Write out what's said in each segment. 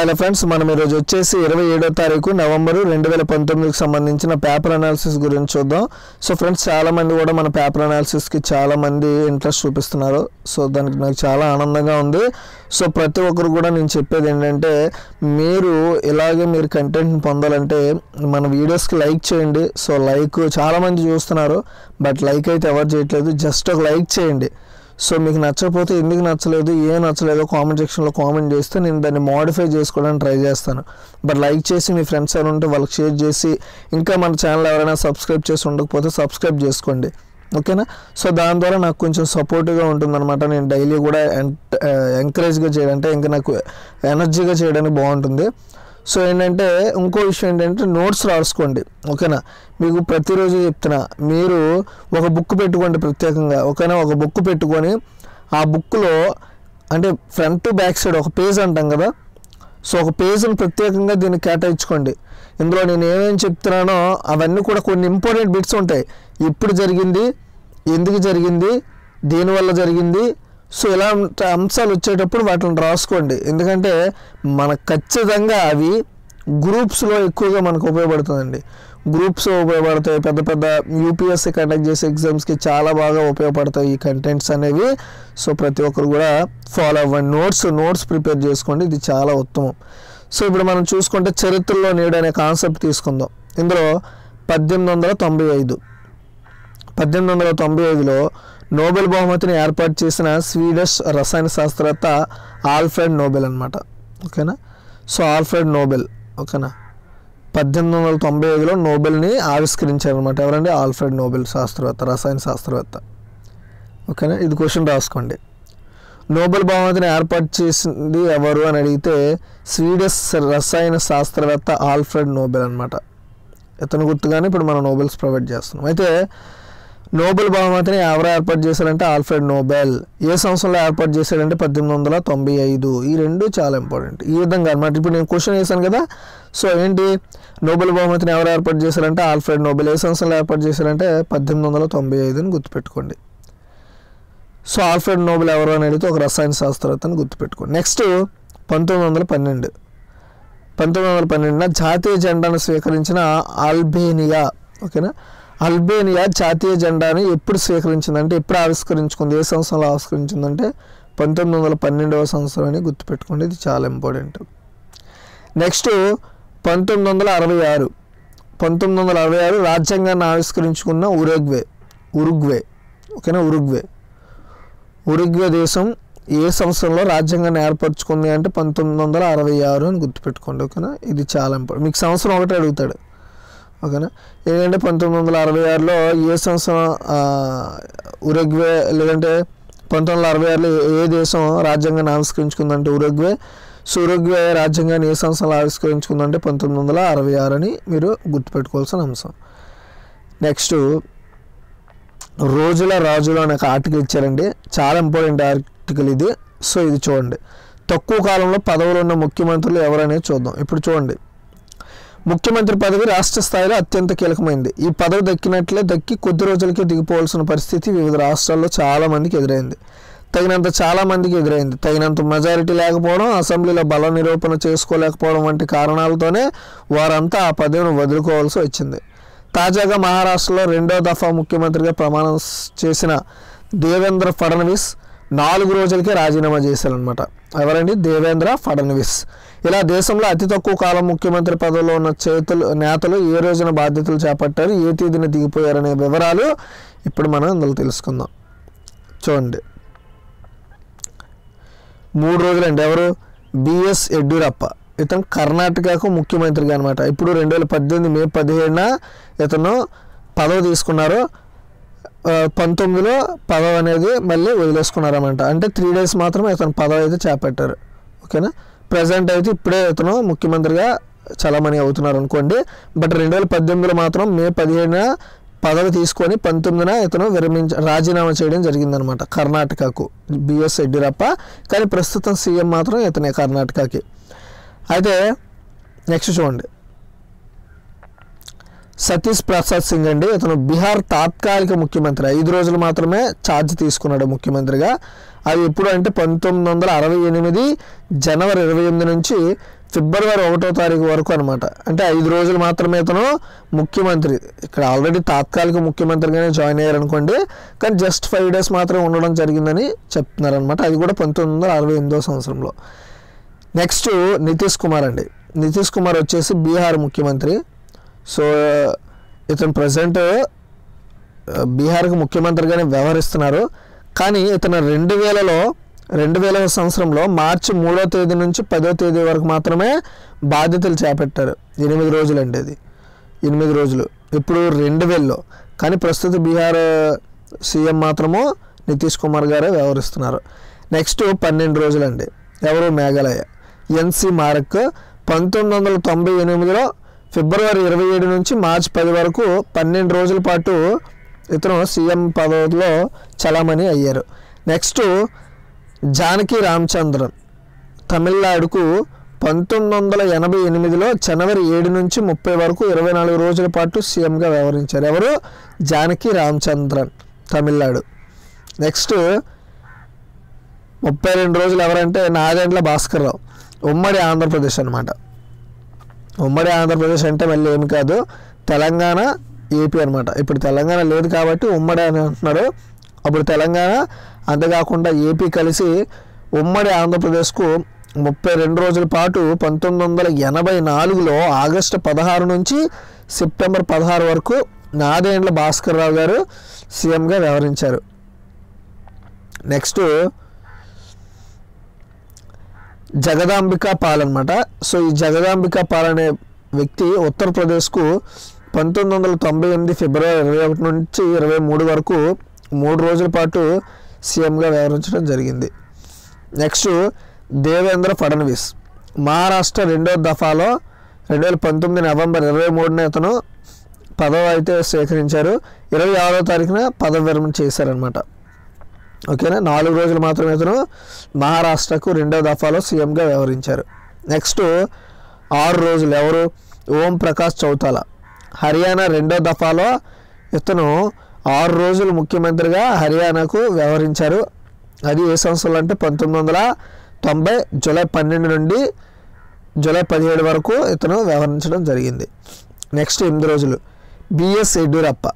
hello friends మనం ఈరోజు వచ్చేసి ఇరవై ఏడో తారీఖు నవంబరు రెండు వేల పంతొమ్మిదికి సంబంధించిన పేపర్ అనాలిసిస్ గురించి చూద్దాం సో ఫ్రెండ్స్ చాలా మంది కూడా మన పేపర్ అనాలిసిస్కి చాలా మంది ఇంట్రెస్ట్ చూపిస్తున్నారు సో దానికి నాకు చాలా ఆనందంగా ఉంది సో ప్రతి ఒక్కరు కూడా నేను చెప్పేది ఏంటంటే మీరు ఇలాగే మీరు కంటెంట్ని పొందాలంటే మన వీడియోస్కి లైక్ చేయండి సో లైక్ చాలామంది చూస్తున్నారు బట్ లైక్ అయితే ఎవరు చేయట్లేదు జస్ట్ ఒక లైక్ చేయండి సో మీకు నచ్చకపోతే ఎందుకు నచ్చలేదు ఏం నచ్చలేదో కామెంట్ సెక్షన్లో కామెంట్ చేస్తే నేను దాన్ని మోడిఫై చేసుకోవడానికి ట్రై చేస్తాను బట్ లైక్ చేసి మీ ఫ్రెండ్స్ ఎవరు ఉంటే వాళ్ళకి షేర్ చేసి ఇంకా మన ఛానల్ ఎవరైనా సబ్స్క్రైబ్ చేసి ఉండకపోతే సబ్స్క్రైబ్ చేసుకోండి ఓకేనా సో దాని ద్వారా నాకు కొంచెం సపోర్టివ్గా ఉంటుందన్నమాట నేను డైలీ కూడా ఎంకరేజ్గా చేయడం అంటే ఇంకా నాకు ఎనర్జీగా చేయడానికి బాగుంటుంది సో ఏంటంటే ఇంకో విషయం ఏంటంటే నోట్స్ రాసుకోండి ఓకేనా మీకు ప్రతిరోజు చెప్తున్నా మీరు ఒక బుక్ పెట్టుకోండి ప్రత్యేకంగా ఓకేనా ఒక బుక్ పెట్టుకొని ఆ బుక్లో అంటే ఫ్రంట్ టు బ్యాక్ సైడ్ ఒక పేజ్ అంటాం కదా సో ఒక పేజ్ని ప్రత్యేకంగా దీన్ని కేటాయించుకోండి ఇందులో నేను ఏమేమి చెప్తున్నానో అవన్నీ కూడా కొన్ని ఇంపార్టెంట్ బిట్స్ ఉంటాయి ఎప్పుడు జరిగింది ఎందుకు జరిగింది దేనివల్ల జరిగింది సో ఇలాంటి అంశాలు వచ్చేటప్పుడు వాటిని రాసుకోండి ఎందుకంటే మనకు ఖచ్చితంగా అవి గ్రూప్స్లో ఎక్కువగా మనకు ఉపయోగపడుతుందండి గ్రూప్స్ ఉపయోగపడతాయి పెద్ద పెద్ద యూపీఎస్సీ కండక్ట్ చేసే ఎగ్జామ్స్కి చాలా బాగా ఉపయోగపడతాయి ఈ కంటెంట్స్ అనేవి సో ప్రతి ఒక్కరు కూడా ఫాలో అవ్వండి నోట్స్ నోట్స్ ప్రిపేర్ చేసుకోండి ఇది చాలా ఉత్తమం సో ఇప్పుడు మనం చూసుకుంటే చరిత్రలో నేడు అనే కాన్సెప్ట్ తీసుకుందాం ఇందులో పద్దెనిమిది వందల తొంభై ఐదు పద్దెనిమిది వందల తొంభై ఐదులో నోబెల్ బహుమతిని ఏర్పాటు చేసిన స్వీడిష్ రసాయన శాస్త్రవేత్త ఆల్ఫ్రెడ్ నోబెల్ అనమాట ఓకేనా సో ఆల్ఫ్రెడ్ నోబెల్ ఓకేనా పద్దెనిమిది వందల తొంభై ఐదులో నోబెల్ని ఆవిష్కరించారనమాట ఎవరండి ఆల్ఫ్రెడ్ నోబెల్ శాస్త్రవేత్త రసాయన శాస్త్రవేత్త ఓకేనా ఇది క్వశ్చన్ రాసుకోండి నోబెల్ బహుమతిని ఏర్పాటు చేసింది ఎవరు అని అడిగితే స్వీడిష్ రసాయన శాస్త్రవేత్త ఆల్ఫ్రెడ్ నోబెల్ అనమాట ఇతను గుర్తుగానే ఇప్పుడు మనం నోబెల్స్ ప్రొవైడ్ చేస్తున్నాం అయితే నోబెల్ బహుమతిని ఎవరు ఏర్పాటు చేశారంటే ఆల్ఫ్రెడ్ నోబెల్ ఏ సంవత్సరంలో ఏర్పాటు చేశాడంటే పద్దెనిమిది వందల తొంభై ఐదు ఈ రెండు చాలా ఇంపార్టెంట్ ఈ విధంగా అనమాట ఇప్పుడు నేను క్వశ్చన్ వేశాను కదా సో ఏంటి నోబెల్ బహుమతిని ఎవరు ఏర్పాటు చేశారంటే ఆల్ఫ్రెడ్ నోబెల్ ఏ సంవత్సరంలో ఏర్పాటు చేశారంటే పద్దెనిమిది వందల తొంభై ఐదుని గుర్తుపెట్టుకోండి సో ఆల్ఫ్రెడ్ నోబెల్ ఎవరు అని అడిగితే ఒక రసాయన శాస్త్రవేత్తని గుర్తుపెట్టుకోండి నెక్స్ట్ పంతొమ్మిది వందల పన్నెండు పంతొమ్మిది వందల పన్నెండున జాతీయ జెండాను స్వీకరించిన అల్బేనియా ఓకేనా అల్బేనియా జాతీయ జెండాని ఎప్పుడు స్వీకరించిందంటే ఎప్పుడు ఆవిష్కరించుకుంది ఏ సంవత్సరంలో ఆవిష్కరించిందంటే పంతొమ్మిది వందల పన్నెండవ సంవత్సరం అని గుర్తుపెట్టుకోండి ఇది చాలా ఇంపార్టెంట్ నెక్స్ట్ పంతొమ్మిది వందల అరవై ఆరు పంతొమ్మిది వందల అరవై ఆరు రాజ్యాంగాన్ని ఆవిష్కరించుకున్న ఉరుగ్వే ఉరుగ్వే ఓకేనా ఉరుగ్వే ఉరుగ్వే దేశం ఏ సంవత్సరంలో రాజ్యాంగాన్ని ఏర్పరచుకుంది అంటే పంతొమ్మిది వందల అరవై ఆరు అని గుర్తుపెట్టుకోండి ఓకేనా ఇది చాలా ఇంపార్టెంట్ మీకు సంవత్సరం ఒకటే అడుగుతాడు ఓకేనా ఏంటంటే పంతొమ్మిది వందల అరవై ఆరులో ఏ సంవత్సరం ఆ, ఉరుగ్వే లేదంటే పంతొమ్మిది వందల అరవై ఆరులో ఏ- ఏ దేశం రాజ్యాంగాన్ని ఆవిష్కరించుకుందంటే ఉరుగ్వే సో ఉరుగ్వే రాజ్యాంగాన్ని ఏ సంవత్సరంలో ఆవిష్కరించుకుందంటే పంతొమ్మిది వందల అరవై ఆరు అని మీరు గుర్తుపెట్టుకోవాల్సిన అంశం నెక్స్ట్ రోజుల రాజులు అనే ఒక ఆర్టికల్ ఇచ్చారండి చాలా ఇంపార్టెంట్ ఆర్టికల్ ఇది సో ఇది చూడండి తక్కువ కాలంలో పదవులు ఉన్న ముఖ్యమంత్రులు ఎవరనేది చూద్దాం ఇప్పుడు చూడండి ముఖ్యమంత్రి పదవి రాష్ట్ర స్థాయిలో అత్యంత కీలకమైంది ఈ పదవి దక్కినట్లే దక్కి కొద్ది రోజులకే దిగిపోవాల్సిన పరిస్థితి వివిధ రాష్ట్రాల్లో చాలా మందికి ఎదురైంది తగినంత చాలా మందికి ఎదురైంది తగినంత మెజారిటీ లేకపోవడం అసెంబ్లీలో బల నిరూపణ చేసుకోలేకపోవడం వంటి కారణాలతోనే వారంతా ఆ పదవిని వదులుకోవాల్సి వచ్చింది తాజాగా మహారాష్ట్రలో రెండో దఫా ముఖ్యమంత్రిగా ప్రమాణం స్- చేసిన దేవేంద్ర ఫడ్నవీస్ నాలుగు రోజులకే రాజీనామా చేశారనమాట ఎవరండి దేవేంద్ర ఫడ్నవీస్ ఇలా దేశంలో అతి తక్కువ కాలం ముఖ్యమంత్రి పదవిలో ఉన్న చేతులు నేతలు ఏ రోజున బాధ్యతలు చేపట్టారు ఏ తేదీన దిగిపోయారనే వివరాలు ఇప్పుడు మనం ఇందులో తెలుసుకుందాం చూడండి మూడు రోజులండి ఎవరు బిఎస్ యడ్యూరప్ప ఇతను కర్ణాటకకు ముఖ్యమంత్రిగా అనమాట ఇప్పుడు రెండు వేల పద్దెనిమిది మే పదిహేడున ఇతను పదవి తీసుకున్నారు ఆ, పంతొమ్మిదిలో పదవి అనేది మళ్ళీ వదిలేసుకున్నారన్నమాట అంటే త్రీ డేస్ మాత్రమే ఇతను పదవి అయితే చేపట్టారు ఓకేనా ప్రజెంట్ అయితే ఇప్పుడే ఇతను ముఖ్యమంత్రిగా చలామణి అవుతున్నారు అనుకోండి బట్ రెండు వేల పద్దెనిమిదిలో మాత్రం మే పదిహేడున పదవి తీసుకొని పంతొమ్మిదిన ఇతను విరమించ రాజీనామా చేయడం జరిగిందనమాట కర్ణాటకకు బిఎస్ యడ్యూరప్ప కానీ ప్రస్తుతం సీఎం మాత్రం ఇతనే కర్ణాటకకి అయితే నెక్స్ట్ చూడండి సతీష్ ప్రసాద్ సింగ్ అండి ఇతను బీహార్ తాత్కాలిక ముఖ్యమంత్రి ఐదు రోజులు మాత్రమే ఛార్జ్ తీసుకున్నాడు ముఖ్యమంత్రిగా అది ఎప్పుడు అంటే పంతొమ్మిది వందల అరవై ఎనిమిది జనవరి ఇరవై ఎనిమిది నుంచి ఫిబ్రవరి ఒకటో తారీఖు వరకు అనమాట అంటే ఐదు రోజులు మాత్రమే ఇతను ముఖ్యమంత్రి ఇక్కడ ఆల్రెడీ తాత్కాలిక ముఖ్యమంత్రిగానే జాయిన్ అయ్యారు అనుకోండి కానీ జస్ట్ ఫైవ్ డేస్ మాత్రమే ఉండడం జరిగిందని చెప్తున్నారు అనమాట అది కూడా పంతొమ్మిది వందల అరవై ఎనిమిదో సంవత్సరంలో నెక్స్ట్ నితీష్ కుమార్ అండి నితీష్ కుమార్ వచ్చేసి బీహార్ ముఖ్యమంత్రి సో ఇతను ప్రజెంట్ బీహార్కి ముఖ్యమంత్రిగానే వ్యవహరిస్తున్నారు కానీ ఇతను రెండు వేలలో రెండు వేల సంవత్సరంలో మార్చి మూడో తేదీ నుంచి పదో తేదీ వరకు మాత్రమే బాధ్యతలు చేపట్టారు ఎనిమిది రోజులు అండి అది ఎనిమిది రోజులు ఇప్పుడు రెండు వేలలో కానీ ప్రస్తుత బీహార్ సీఎం మాత్రము నితీష్ కుమార్ గారే వ్యవహరిస్తున్నారు నెక్స్ట్ పన్నెండు రోజులు అండి ఎవరు మేఘాలయ ఎన్సి మారక్ పంతొమ్మిది వందల తొంభై ఎనిమిదిలో ఫిబ్రవరి ఇరవై ఏడు నుంచి మార్చి పది వరకు పన్నెండు రోజుల పాటు ఇతను సీఎం పదవిలో చలామణి అయ్యారు నెక్స్ట్ జానకి రామచంద్రన్ తమిళనాడుకు పంతొమ్మిది వందల ఎనభై ఎనిమిదిలో జనవరి ఏడు నుంచి ముప్పై వరకు ఇరవై నాలుగు రోజుల పాటు సీఎంగా వ్యవహరించారు ఎవరు జానకి రామచంద్రన్ తమిళనాడు నెక్స్ట్ ముప్పై రెండు రోజులు ఎవరంటే నాదెండ్ల భాస్కర్ రావు ఉమ్మడి ఆంధ్రప్రదేశ్ అనమాట ఉమ్మడి ఆంధ్రప్రదేశ్ అంటే మళ్ళీ ఏమి కాదు తెలంగాణ ఏపీ అనమాట ఇప్పుడు తెలంగాణ లేదు కాబట్టి ఉమ్మడి అని అంటున్నారు అప్పుడు తెలంగాణ అంతేకాకుండా ఏపీ కలిసి ఉమ్మడి ఆంధ్రప్రదేశ్కు ముప్పై రెండు రోజుల పాటు పంతొమ్మిది వందల ఎనభై నాలుగులో ఆగస్టు పదహారు నుంచి సెప్టెంబర్ పదహారు వరకు నాదేండ్ల భాస్కర్ రావు గారు సీఎంగా వ్యవహరించారు నెక్స్ట్ జగదాంబిక పాల్ అనమాట సో ఈ జగదాంబిక పాల్ అనే వ్యక్తి ఉత్తరప్రదేశ్కు పంతొమ్మిది వందల తొంభై ఎనిమిది ఫిబ్రవరి ఇరవై ఒకటి నుంచి ఇరవై మూడు వరకు మూడు రోజుల పాటు సీఎంగా వ్యవహరించడం జరిగింది నెక్స్ట్ దేవేంద్ర ఫడ్నవీస్ మహారాష్ట్ర రెండో దఫాలో రెండు వేల పంతొమ్మిది నవంబర్ ఇరవై మూడున ఇతను పదవి అయితే స్వీకరించారు ఇరవై ఆరో తారీఖున పదవి విరమణ చేశారనమాట ఓకేనా నాలుగు రోజులు మాత్రమే ఇతను మహారాష్ట్రకు రెండో దఫాలో సీఎంగా వ్యవహరించారు నెక్స్ట్ ఆరు రోజులు ఎవరు ఓం ప్రకాష్ చౌతాలా హర్యానా రెండో దఫాలో ఇతను ఆరు రోజులు ముఖ్యమంత్రిగా హర్యానాకు వ్యవహరించారు అది ఏ సంవత్సరంలో అంటే పంతొమ్మిది వందల తొంభై జూలై పన్నెండు నుండి జూలై పదిహేడు వరకు ఇతను వ్యవహరించడం జరిగింది నెక్స్ట్ ఎనిమిది రోజులు బిఎస్ యడ్యూరప్ప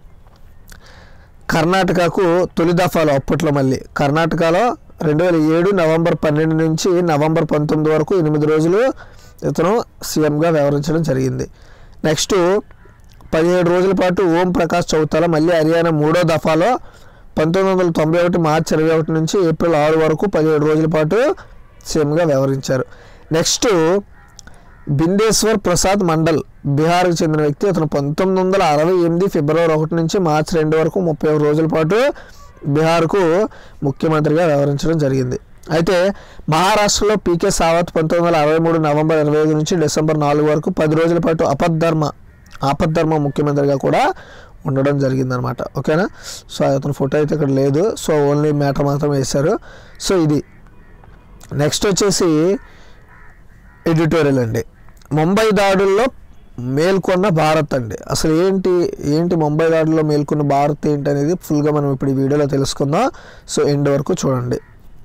కర్ణాటకకు తొలి దఫాలో అప్పట్లో మళ్ళీ కర్ణాటకలో రెండు వేల ఏడు నవంబర్ పన్నెండు నుంచి నవంబర్ పంతొమ్మిది వరకు ఎనిమిది రోజులు ఇతను సీఎంగా వ్యవహరించడం జరిగింది నెక్స్ట్ పదిహేడు రోజుల పాటు ఓం ప్రకాష్ చౌతాల మళ్ళీ హర్యానా మూడో దఫాలో పంతొమ్మిది వందల తొంభై ఒకటి మార్చి ఇరవై ఒకటి నుంచి ఏప్రిల్ ఆరు వరకు పదిహేడు రోజుల పాటు సీఎంగా వ్యవహరించారు నెక్స్ట్ బిందేశ్వర్ ప్రసాద్ మండల్ బీహార్కి చెందిన వ్యక్తి అతను పంతొమ్మిది వందల అరవై ఎనిమిది ఫిబ్రవరి ఒకటి నుంచి మార్చి రెండు వరకు ముప్పై ఒక రోజుల పాటు బీహార్కు ముఖ్యమంత్రిగా వ్యవహరించడం జరిగింది అయితే మహారాష్ట్రలో పీకే సావత్ పంతొమ్మిది వందల అరవై మూడు నవంబర్ ఇరవై ఐదు నుంచి డిసెంబర్ నాలుగు వరకు పది రోజుల పాటు అపద్ధర్మ ఆపద్ధర్మ ముఖ్యమంత్రిగా కూడా ఉండడం జరిగిందనమాట ఓకేనా సో అతని ఫోటో అయితే ఇక్కడ లేదు సో ఓన్లీ మ్యాటర్ మాత్రం వేశారు సో ఇది నెక్స్ట్ వచ్చేసి ఎడిటోరియల్ అండి ముంబై దాడుల్లో మేల్కొన్న భారత్ అండి అసలు ఏంటి ఏంటి ముంబై దాడుల్లో మేల్కొన్న భారత్ ఏంటి అనేది ఫుల్గా మనం ఇప్పుడు ఈ వీడియోలో తెలుసుకుందాం సో ఎండ్ వరకు చూడండి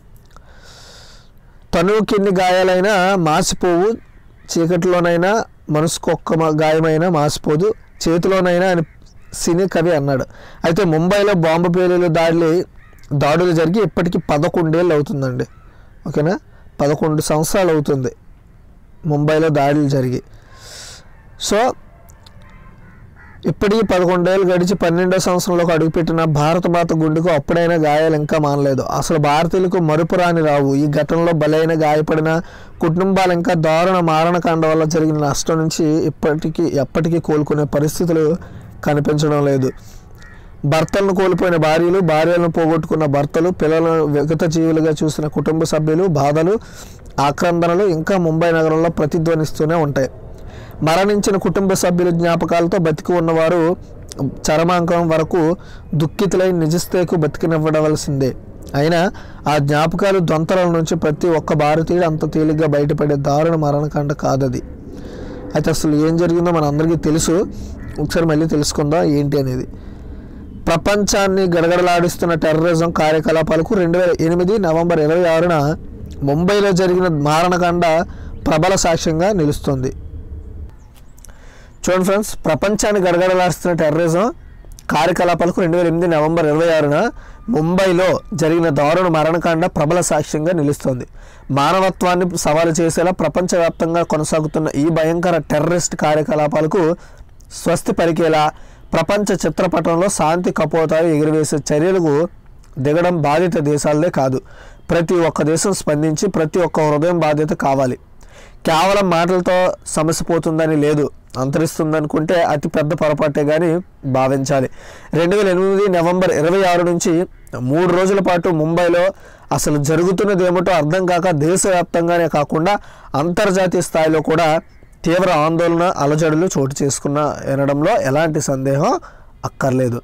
తనువుకి ఎన్ని గాయాలైనా మాసిపోవు చీకటిలోనైనా మనసుకు ఒక్క మ- గాయమైనా మాసిపోదు చేతిలోనైనా అని సినీ కవి అన్నాడు అయితే ముంబైలో బాంబు పేలుల దాడులు దాడులు జరిగి ఇప్పటికీ పదకొండేళ్ళు అవుతుందండి ఓకేనా పదకొండు సంవత్సరాలు అవుతుంది ముంబైలో దాడులు జరిగి సో ఇప్పటికీ పదకొండేళ్ళు గడిచి పన్నెండో సంవత్సరంలోకి అడుగుపెట్టిన భారత మాత గుండెకు అప్పుడైనా గాయాలు ఇంకా మానలేదు అసలు భారతీయులకు మరుపురాని రావు ఈ ఘటనలో బలైన గాయపడిన కుటుంబాలు ఇంకా దారుణ మారణకాండ వల్ల జరిగిన నష్టం నుంచి ఇప్పటికీ ఎప్పటికీ కోలుకునే పరిస్థితులు కనిపించడం లేదు భర్తలను కోల్పోయిన భార్యలు భార్యలను పోగొట్టుకున్న భర్తలు పిల్లలను విగత జీవులుగా చూసిన కుటుంబ సభ్యులు బాధలు ఆక్రందనలు ఇంకా ముంబై నగరంలో ప్రతిధ్వనిస్తూనే ఉంటాయి మరణించిన కుటుంబ సభ్యుల జ్ఞాపకాలతో బతికి ఉన్నవారు చరమాంకం వరకు దుఃఖితులై నిజస్థేకు బతికినివ్వడవలసిందే అయినా ఆ జ్ఞాపకాలు దొంతరల నుంచి ప్రతి ఒక్క భారతీయుడు అంత తేలిగ్గా బయటపడే దారుణ మరణకాండ కాదది అయితే అసలు ఏం జరిగిందో మన అందరికీ తెలుసు ఒకసారి మళ్ళీ తెలుసుకుందాం ఏంటి అనేది ప్రపంచాన్ని గడగడలాడిస్తున్న టెర్రరిజం కార్యకలాపాలకు రెండు వేల ఎనిమిది నవంబర్ ఇరవై ఆరున ముంబైలో జరిగిన మారణకాండ ప్రబల సాక్ష్యంగా నిలుస్తుంది చూడండి ఫ్రెండ్స్ ప్రపంచాన్ని గడగడలాడుతున్న టెర్రరిజం కార్యకలాపాలకు రెండు వేల ఎనిమిది నవంబర్ ఇరవై ఆరున ముంబైలో జరిగిన దారుణ మరణకాండ ప్రబల సాక్ష్యంగా నిలుస్తోంది మానవత్వాన్ని సవాలు చేసేలా ప్రపంచవ్యాప్తంగా కొనసాగుతున్న ఈ భయంకర టెర్రరిస్ట్ కార్యకలాపాలకు స్వస్తి పలికేలా ప్రపంచ చిత్రపటంలో శాంతి కపోతాలు ఎగురవేసే చర్యలకు దిగడం బాధిత దేశాలదే కాదు ప్రతి ఒక్క దేశం స్పందించి ప్రతి ఒక్క హృదయం బాధ్యత కావాలి కేవలం మాటలతో సమస్య పోతుందని లేదు అంతరిస్తుందనుకుంటే అతి పెద్ద పొరపాటే కానీ భావించాలి రెండు వేల ఎనిమిది నవంబర్ ఇరవై ఆరు నుంచి మూడు రోజుల పాటు ముంబైలో అసలు జరుగుతున్నది ఏమిటో అర్థం కాక దేశవ్యాప్తంగానే కాకుండా అంతర్జాతీయ స్థాయిలో కూడా తీవ్ర ఆందోళన అలజడులు చోటు చేసుకున్న వినడంలో ఎలాంటి సందేహం అక్కర్లేదు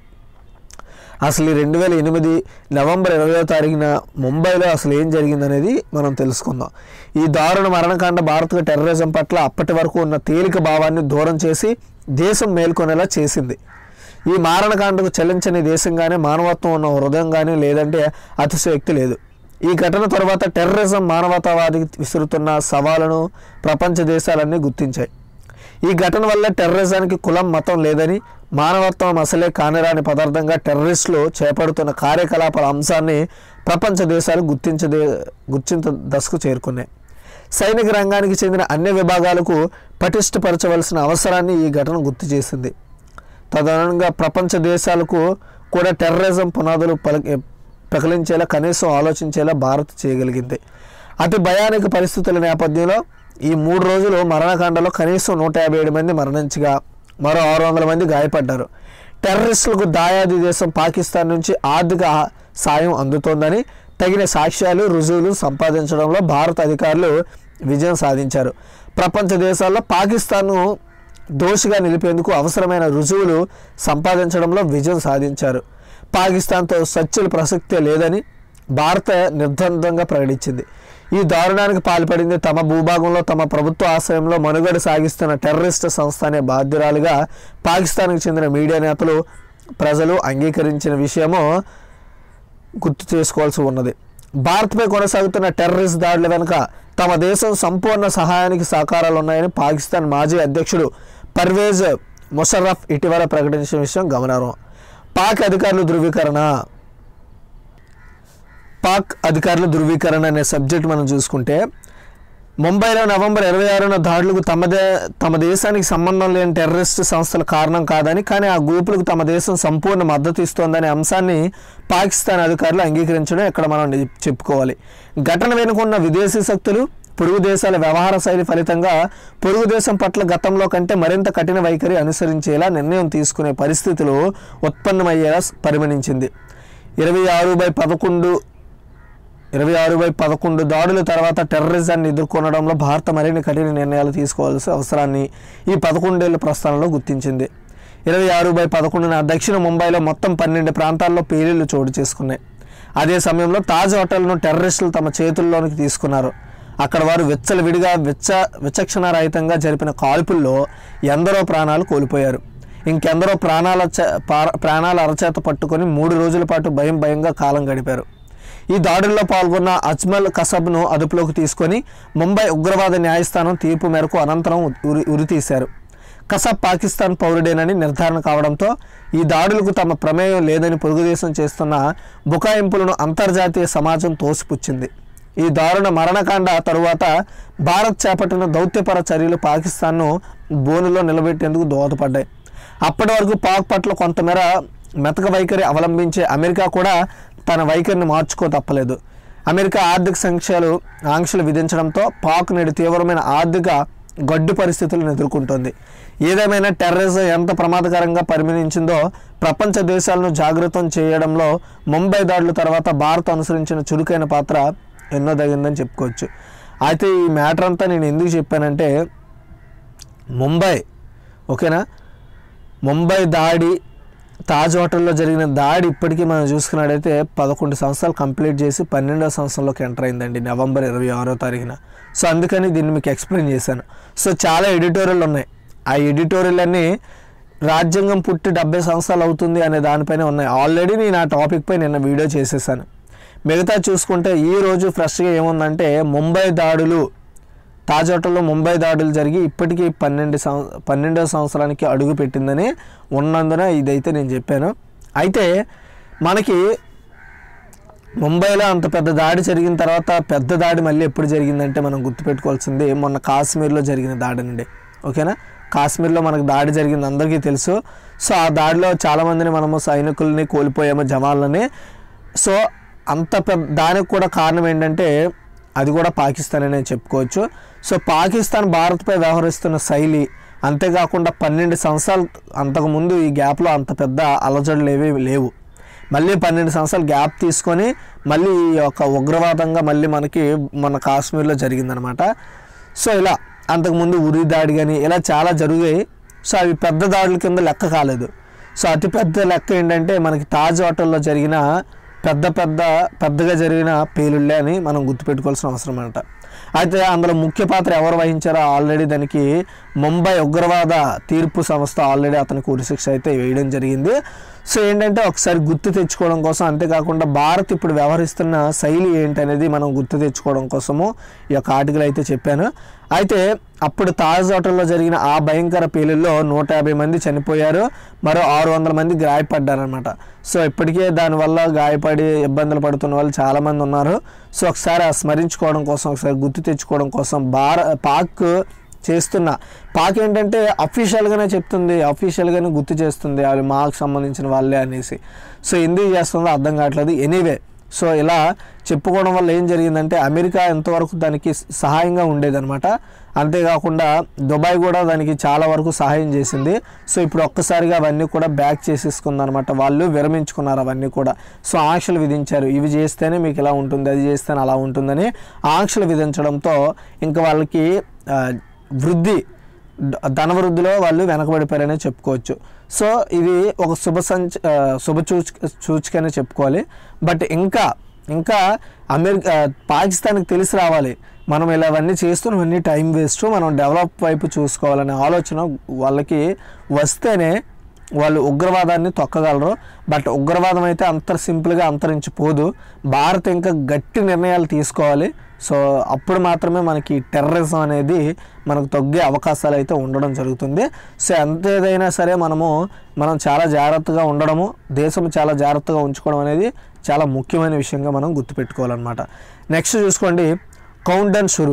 అసలు ఈ రెండు వేల ఎనిమిది నవంబర్ ఇరవయో తారీఖున ముంబైలో అసలు ఏం జరిగిందనేది మనం తెలుసుకుందాం ఈ దారుణ మరణకాండ భారత టెర్రరిజం పట్ల అప్పటి వరకు ఉన్న తేలిక భావాన్ని దూరం చేసి దేశం మేల్కొనేలా చేసింది ఈ మారణకాండకు చెల్లించని దేశంగానే మానవత్వం ఉన్న హృదయం కానీ లేదంటే అతిశయోక్తి లేదు ఈ ఘటన తర్వాత టెర్రరిజం మానవతావాదికి విసురుతున్న సవాలను ప్రపంచ దేశాలన్నీ గుర్తించాయి ఈ ఘటన వల్ల టెర్రరిజానికి కులం మతం లేదని మానవత్వం అసలే కానిరాని పదార్థంగా టెర్రరిస్టులు చేపడుతున్న కార్యకలాపాల అంశాన్ని ప్రపంచ దేశాలు గుర్తించదే గుర్తించ దశకు చేరుకున్నాయి సైనిక రంగానికి చెందిన అన్ని విభాగాలకు పటిష్టపరచవలసిన అవసరాన్ని ఈ ఘటన గుర్తు చేసింది తదనంగా ప్రపంచ దేశాలకు కూడా టెర్రరిజం పునాదులు పలికి ప్రకలించేలా కనీసం ఆలోచించేలా భారత్ చేయగలిగింది అతి భయానక పరిస్థితుల నేపథ్యంలో ఈ మూడు రోజులు మరణకాండలో కనీసం నూట యాభై ఏడు మంది మరణించగా మరో ఆరు వందల మంది గాయపడ్డారు టెర్రరిస్టులకు దాయాది దేశం పాకిస్తాన్ నుంచి ఆర్థిక సాయం అందుతోందని తగిన సాక్ష్యాలు రుజువులు సంపాదించడంలో భారత అధికారులు విజయం సాధించారు ప్రపంచ దేశాల్లో పాకిస్తాన్ను దోషిగా నిలిపేందుకు అవసరమైన రుజువులు సంపాదించడంలో విజయం సాధించారు పాకిస్తాన్తో చర్చల ప్రసక్తే లేదని భారత నిర్బంధంగా ప్రకటించింది ఈ దారుణానికి పాల్పడింది తమ భూభాగంలో తమ ప్రభుత్వ ఆశ్రయంలో మనుగడ సాగిస్తున్న టెర్రరిస్ట్ సంస్థ అనే బాధ్యురాలుగా పాకిస్తాన్కు చెందిన మీడియా నేతలు ప్రజలు అంగీకరించిన విషయము గుర్తు చేసుకోవాల్సి ఉన్నది భారత్పై కొనసాగుతున్న టెర్రరిస్ట్ దాడుల వెనుక తమ దేశం సంపూర్ణ సహాయానికి సహకారాలు ఉన్నాయని పాకిస్తాన్ మాజీ అధ్యక్షుడు పర్వేజ్ ముషర్రఫ్ ఇటీవల ప్రకటించిన విషయం గమనార్హం పాక్ అధికారులు ధృవీకరణ పాక్ అధికారుల ధృవీకరణ అనే సబ్జెక్ట్ మనం చూసుకుంటే ముంబైలో నవంబర్ ఇరవై ఆరున దాడులకు తమదే తమ దేశానికి సంబంధం లేని టెర్రరిస్ట్ సంస్థల కారణం కాదని కానీ ఆ గ్రూపులకు తమ దేశం సంపూర్ణ మద్దతు ఇస్తోందనే అంశాన్ని పాకిస్తాన్ అధికారులు అంగీకరించడం ఇక్కడ మనం చెప్పుకోవాలి ఘటన వెనుకున్న విదేశీ శక్తులు పొరుగు దేశాల వ్యవహార శైలి ఫలితంగా పొరుగు దేశం పట్ల గతంలో కంటే మరింత కఠిన వైఖరి అనుసరించేలా నిర్ణయం తీసుకునే పరిస్థితులు ఉత్పన్నమయ్యేలా పరిగణించింది ఇరవై ఆరు బై పదకొండు ఇరవై ఆరు బై పదకొండు దాడుల తర్వాత టెర్రరిజాన్ని ఎదుర్కొనడంలో భారత మరిన్ని కఠిన నిర్ణయాలు తీసుకోవాల్సిన అవసరాన్ని ఈ పదకొండేళ్ల ప్రస్థానంలో గుర్తించింది ఇరవై ఆరు బై పదకొండున దక్షిణ ముంబైలో మొత్తం పన్నెండు ప్రాంతాల్లో పేలీళ్లు చోటు చేసుకున్నాయి అదే సమయంలో తాజ్ హోటల్ను టెర్రరిస్టులు తమ చేతుల్లోనికి తీసుకున్నారు అక్కడ వారు విచ్చలవిడిగా విచ్చ విచక్షణారహితంగా జరిపిన కాల్పుల్లో ఎందరో ప్రాణాలు కోల్పోయారు ఇంకెందరో ప్రాణాల చే- పా- ప్రాణాల అరచేత పట్టుకొని మూడు రోజుల పాటు భయం భయంగా కాలం గడిపారు ఈ దాడుల్లో పాల్గొన్న అజ్మల్ కసబ్ను అదుపులోకి తీసుకొని ముంబై ఉగ్రవాద న్యాయస్థానం తీర్పు మేరకు అనంతరం ఉరి ఉరితీశారు కసబ్ పాకిస్తాన్ పౌరుడేనని నిర్ధారణ కావడంతో ఈ దాడులకు తమ ప్రమేయం లేదని పొరుగుదేశం చేస్తున్న బుకాయింపులను అంతర్జాతీయ సమాజం తోసిపుచ్చింది ఈ దారుణ మరణకాండ తరువాత భారత్ చేపట్టిన దౌత్యపర చర్యలు పాకిస్తాన్ను బోనులో నిలబెట్టేందుకు దోహదపడ్డాయి అప్పటి వరకు పాక్ పట్ల కొంతమేర మెతక వైఖరి అవలంబించే అమెరికా కూడా తన వైఖరిని మార్చుకో తప్పలేదు అమెరికా ఆర్థిక సంఖ్యలు ఆంక్షలు విధించడంతో పాక్ నేడు తీవ్రమైన ఆర్థిక గడ్డు పరిస్థితులను ఎదుర్కొంటోంది ఏదేమైనా టెర్రరిజం ఎంత ప్రమాదకరంగా పరిగణించిందో ప్రపంచ దేశాలను జాగృతం చేయడంలో ముంబై దాడుల తర్వాత భారత్ అనుసరించిన చురుకైన పాత్ర ఎన్నో తగిందని చెప్పుకోవచ్చు అయితే ఈ మ్యాటర్ అంతా నేను ఎందుకు చెప్పానంటే ముంబై ఓకేనా ముంబై దాడి తాజ్ హోటల్లో జరిగిన దాడి ఇప్పటికీ మనం చూసుకున్నట్టయితే పదకొండు సంవత్సరాలు కంప్లీట్ చేసి పన్నెండవ సంవత్సరంలోకి ఎంటర్ అయిందండి నవంబర్ ఇరవై ఆరో తారీఖున సో అందుకని దీన్ని మీకు ఎక్స్ప్లెయిన్ చేశాను సో చాలా ఎడిటోరియల్ ఉన్నాయి ఆ ఎడిటోరియల్ అన్నీ రాజ్యాంగం పుట్టి డెబ్బై సంవత్సరాలు అవుతుంది అనే దానిపైన ఉన్నాయి ఆల్రెడీ నేను ఆ టాపిక్ పై నిన్న వీడియో చేసేసాను మిగతా చూసుకుంటే ఈ రోజు ఫ్రెష్గా ఏముందంటే ముంబై దాడులు తాజ్ హోటల్లో ముంబై దాడులు జరిగి ఇప్పటికీ పన్నెండు సం పన్నెండవ సంవత్సరానికి అడుగు పెట్టిందని ఉన్నందున ఇదైతే నేను చెప్పాను అయితే మనకి ముంబైలో అంత పెద్ద దాడి జరిగిన తర్వాత పెద్ద దాడి మళ్ళీ ఎప్పుడు జరిగిందంటే మనం గుర్తుపెట్టుకోవాల్సింది మొన్న కాశ్మీర్లో జరిగిన దాడి అండి ఓకేనా కాశ్మీర్లో మనకు దాడి జరిగింది అందరికీ తెలుసు సో ఆ దాడిలో చాలామందిని మనము సైనికుల్ని కోల్పోయాము జవాన్లని సో అంత పెద్ద దానికి కూడా కారణం ఏంటంటే అది కూడా పాకిస్తాన్ అనే చెప్పుకోవచ్చు సో పాకిస్తాన్ భారత్పై వ్యవహరిస్తున్న శైలి అంతేకాకుండా పన్నెండు సంవత్సరాలు అంతకుముందు ఈ గ్యాప్లో అంత పెద్ద అలజడులు ఏవి లేవు మళ్ళీ పన్నెండు సంవత్సరాలు గ్యాప్ తీసుకొని మళ్ళీ ఈ యొక్క ఉగ్రవాదంగా మళ్ళీ మనకి మన కాశ్మీర్లో జరిగిందనమాట సో ఇలా అంతకుముందు ఉరి దాడి కానీ ఇలా చాలా జరిగాయి సో అవి పెద్ద దాడుల కింద లెక్క కాలేదు సో అతి పెద్ద లెక్క ఏంటంటే మనకి తాజ్ హోటల్లో జరిగిన పెద్ద పెద్ద పెద్దగా జరిగిన పేలుళ్ళే అని మనం గుర్తుపెట్టుకోవాల్సిన అవసరం అనమాట అయితే అందులో ముఖ్య పాత్ర ఎవరు వహించారో ఆల్రెడీ దానికి ముంబై ఉగ్రవాద తీర్పు సంస్థ ఆల్రెడీ అతనికి ఉరిశిక్ష అయితే వేయడం జరిగింది సో ఏంటంటే ఒకసారి గుర్తు తెచ్చుకోవడం కోసం అంతేకాకుండా భారత్ ఇప్పుడు వ్యవహరిస్తున్న శైలి ఏంటి అనేది మనం గుర్తు తెచ్చుకోవడం కోసము ఈ యొక్క ఆర్టికల్ అయితే చెప్పాను అయితే అప్పుడు తాజ్ హోటల్లో జరిగిన ఆ భయంకర పేలుల్లో నూట యాభై మంది చనిపోయారు మరో ఆరు వందల మంది గాయపడ్డారనమాట సో ఇప్పటికే దానివల్ల గాయపడి ఇబ్బందులు పడుతున్న వాళ్ళు చాలామంది ఉన్నారు సో ఒకసారి ఆ స్మరించుకోవడం కోసం ఒకసారి గుర్తు తెచ్చుకోవడం కోసం భార పాక్ చేస్తున్న పాక్ ఏంటంటే అఫీషియల్గానే చెప్తుంది అఫీషియల్గానే గుర్తు చేస్తుంది అవి మాకు సంబంధించిన వాళ్ళే అనేసి సో ఎందుకు చేస్తుందో అర్థం కావట్లేదు ఎనీవే సో ఇలా చెప్పుకోవడం వల్ల ఏం జరిగిందంటే అమెరికా ఎంతవరకు దానికి సహాయంగా ఉండేదన్నమాట అంతేకాకుండా దుబాయ్ కూడా దానికి చాలా వరకు సహాయం చేసింది సో ఇప్పుడు ఒక్కసారిగా అవన్నీ కూడా బ్యాక్ చేసేసుకుందనమాట వాళ్ళు విరమించుకున్నారు అవన్నీ కూడా సో ఆంక్షలు విధించారు ఇవి చేస్తేనే మీకు ఇలా ఉంటుంది అది చేస్తేనే అలా ఉంటుందని ఆంక్షలు విధించడంతో ఇంకా వాళ్ళకి ఆ, వృద్ధి ద- ధన వృద్ధిలో వాళ్ళు వెనకబడిపోయారనే చెప్పుకోవచ్చు సో ఇది ఒక శుభ సంచ ఆ, శుభ సూచ సూచికనే చెప్పుకోవాలి బట్ ఇంకా ఇంకా అమెరికా పాకిస్తాన్కి తెలిసి రావాలి మనం ఇలా అవన్నీ చేస్తున్నవన్నీ టైం వేస్ట్ మనం డెవలప్ వైపు చూసుకోవాలనే ఆలోచన వాళ్ళకి వస్తేనే వాళ్ళు ఉగ్రవాదాన్ని తొక్కగలరు బట్ ఉగ్రవాదం అయితే అంత సింపుల్గా అంతరించిపోదు భారత్ ఇంకా గట్టి నిర్ణయాలు తీసుకోవాలి సో అప్పుడు మాత్రమే మనకి టెర్రరిజం అనేది మనకు తగ్గే అవకాశాలు అయితే ఉండడం జరుగుతుంది సో ఎంత ఏదైనా సరే మనము మనం చాలా జాగ్రత్తగా ఉండడము దేశం చాలా జాగ్రత్తగా ఉంచుకోవడం అనేది చాలా ముఖ్యమైన విషయంగా మనం గుర్తుపెట్టుకోవాలన్నమాట నెక్స్ట్ చూసుకోండి కౌంట్ డౌన్ షురు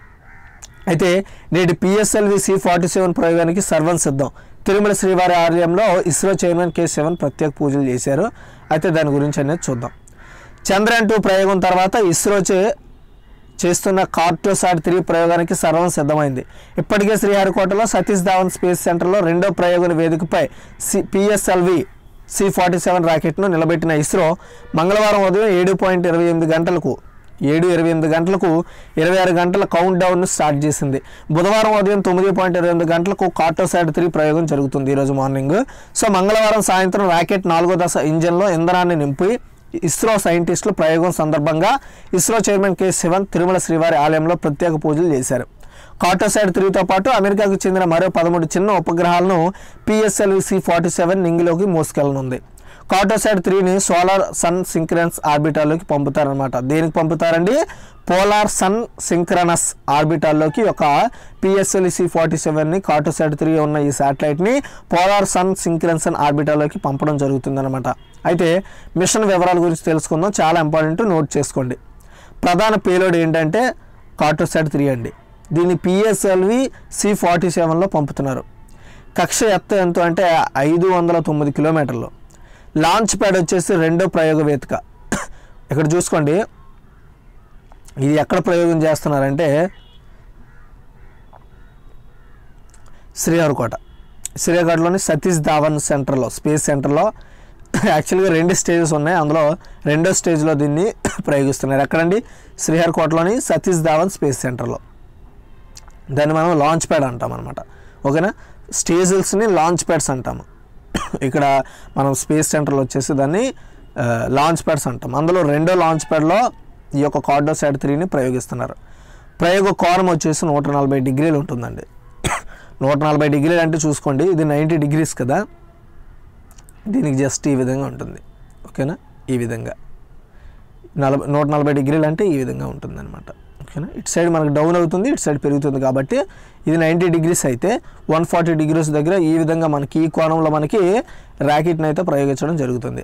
అయితే నేటి పిఎస్ఎల్వి సి ఫార్టీ సెవెన్ ప్రయోగానికి సర్వం సిద్ధం తిరుమల శ్రీవారి ఆలయంలో ఇస్రో చైర్మన్ కె సెవెన్ ప్రత్యేక పూజలు చేశారు అయితే దాని గురించి అనేది చూద్దాం చంద్రయాన్ టూ ప్రయోగం తర్వాత ఇస్రో చే చేస్తున్న కార్టోసాట్ త్రీ ప్రయోగానికి సర్వం సిద్ధమైంది ఇప్పటికే శ్రీహరికోటలో సతీష్ ధావన్ స్పేస్ సెంటర్లో రెండో ప్రయోగం వేదికపై C PSLV C forty seven రాకెట్ను నిలబెట్టిన ఇస్రో మంగళవారం ఉదయం ఏడు పాయింట్ ఇరవై ఎనిమిది గంటలకు ఏడు ఇరవై ఎనిమిది గంటలకు ఇరవై ఆరు గంటల కౌంట్ డౌన్ను స్టార్ట్ చేసింది బుధవారం ఉదయం తొమ్మిది పాయింట్ ఇరవై ఎనిమిది గంటలకు కార్టోసాట్ త్రీ ప్రయోగం జరుగుతుంది ఈరోజు మార్నింగ్ సో మంగళవారం సాయంత్రం రాకెట్ నాలుగో దశ ఇంజన్లో ఇంధనాన్ని నింపి ఇస్రో సైంటిస్టులు ప్రయోగం సందర్భంగా ఇస్రో చైర్మన్ కె శివన్ తిరుమల శ్రీవారి ఆలయంలో ప్రత్యేక పూజలు చేశారు కార్టోసైడ్ త్రీతో పాటు అమెరికాకు చెందిన మరో పదమూడు చిన్న ఉపగ్రహాలను పిఎస్ఎల్వి సి ఫార్టీ సెవెన్ నింగిలోకి మోసుకెళ్లనుంది కార్టోసైడ్ త్రీని సోలార్ సన్ సింక్రనస్ ఆర్బిటాల్లోకి పంపుతారనమాట దేనికి పంపుతారండి పోలార్ సన్ సింక్రనస్ ఆర్బిటాల్లోకి ఒక పిఎస్ఎల్ సి ఫార్టీ సెవెన్ని కార్టోసైడ్ త్రీ ఉన్న ఈ శాటిలైట్ని పోలార్ సన్ సింక్రనసన్ ఆర్బిటాల్లోకి పంపడం జరుగుతుందన్నమాట అయితే మిషన్ వివరాల గురించి తెలుసుకుందాం చాలా ఇంపార్టెంట్ నోట్ చేసుకోండి ప్రధాన పేలోడ్ ఏంటంటే కార్టోసైడ్ త్రీ అండి దీన్ని పిఎస్ఎల్వి సి ఫార్టీ సెవెన్లో పంపుతున్నారు కక్ష ఎత్తు ఎంత అంటే ఐదు వందల తొమ్మిది కిలోమీటర్లు లాంచ్ ప్యాడ్ వచ్చేసి రెండో ప్రయోగ వేదిక ఇక్కడ చూసుకోండి ఇది ఎక్కడ ప్రయోగం చేస్తున్నారంటే శ్రీహరికోట శ్రీహరికోటలోని సతీష్ ధావన్ సెంటర్లో స్పేస్ సెంటర్లో యాక్చువల్గా రెండు స్టేజెస్ ఉన్నాయి అందులో రెండో స్టేజ్లో దీన్ని ప్రయోగిస్తున్నారు ఎక్కడండి శ్రీహరికోటలోని సతీష్ ధావన్ స్పేస్ సెంటర్లో దాన్ని మనం లాంచ్ ప్యాడ్ అంటాం అనమాట ఓకేనా స్టేజెస్ని లాంచ్ ప్యాడ్స్ అంటాము ఇక్కడ మనం స్పేస్ సెంటర్లో వచ్చేసి దాన్ని ఆ, లాంచ్ ప్యాడ్స్ అంటాం అందులో రెండో లాంచ్ ప్యాడ్లో ఈ యొక్క కార్డోసైడ్ త్రీని ప్రయోగిస్తున్నారు ప్రయోగ కోణం వచ్చేసి నూట నలభై డిగ్రీలు ఉంటుందండి నూట నలభై డిగ్రీలు అంటే చూసుకోండి ఇది నైంటీ డిగ్రీస్ కదా దీనికి జస్ట్ ఈ విధంగా ఉంటుంది ఓకేనా ఈ విధంగా నలభై నూట నలభై డిగ్రీలు అంటే ఈ విధంగా ఉంటుంది అనమాట ఓకేనా ఇటు సైడ్ మనకు డౌన్ అవుతుంది ఇటు సైడ్ పెరుగుతుంది కాబట్టి ఇది నైంటీ డిగ్రీస్ అయితే వన్ ఫార్టీ డిగ్రీస్ దగ్గర ఈ విధంగా మనకి ఈ కోణంలో మనకి ర్యాకెట్ని అయితే ప్రయోగించడం జరుగుతుంది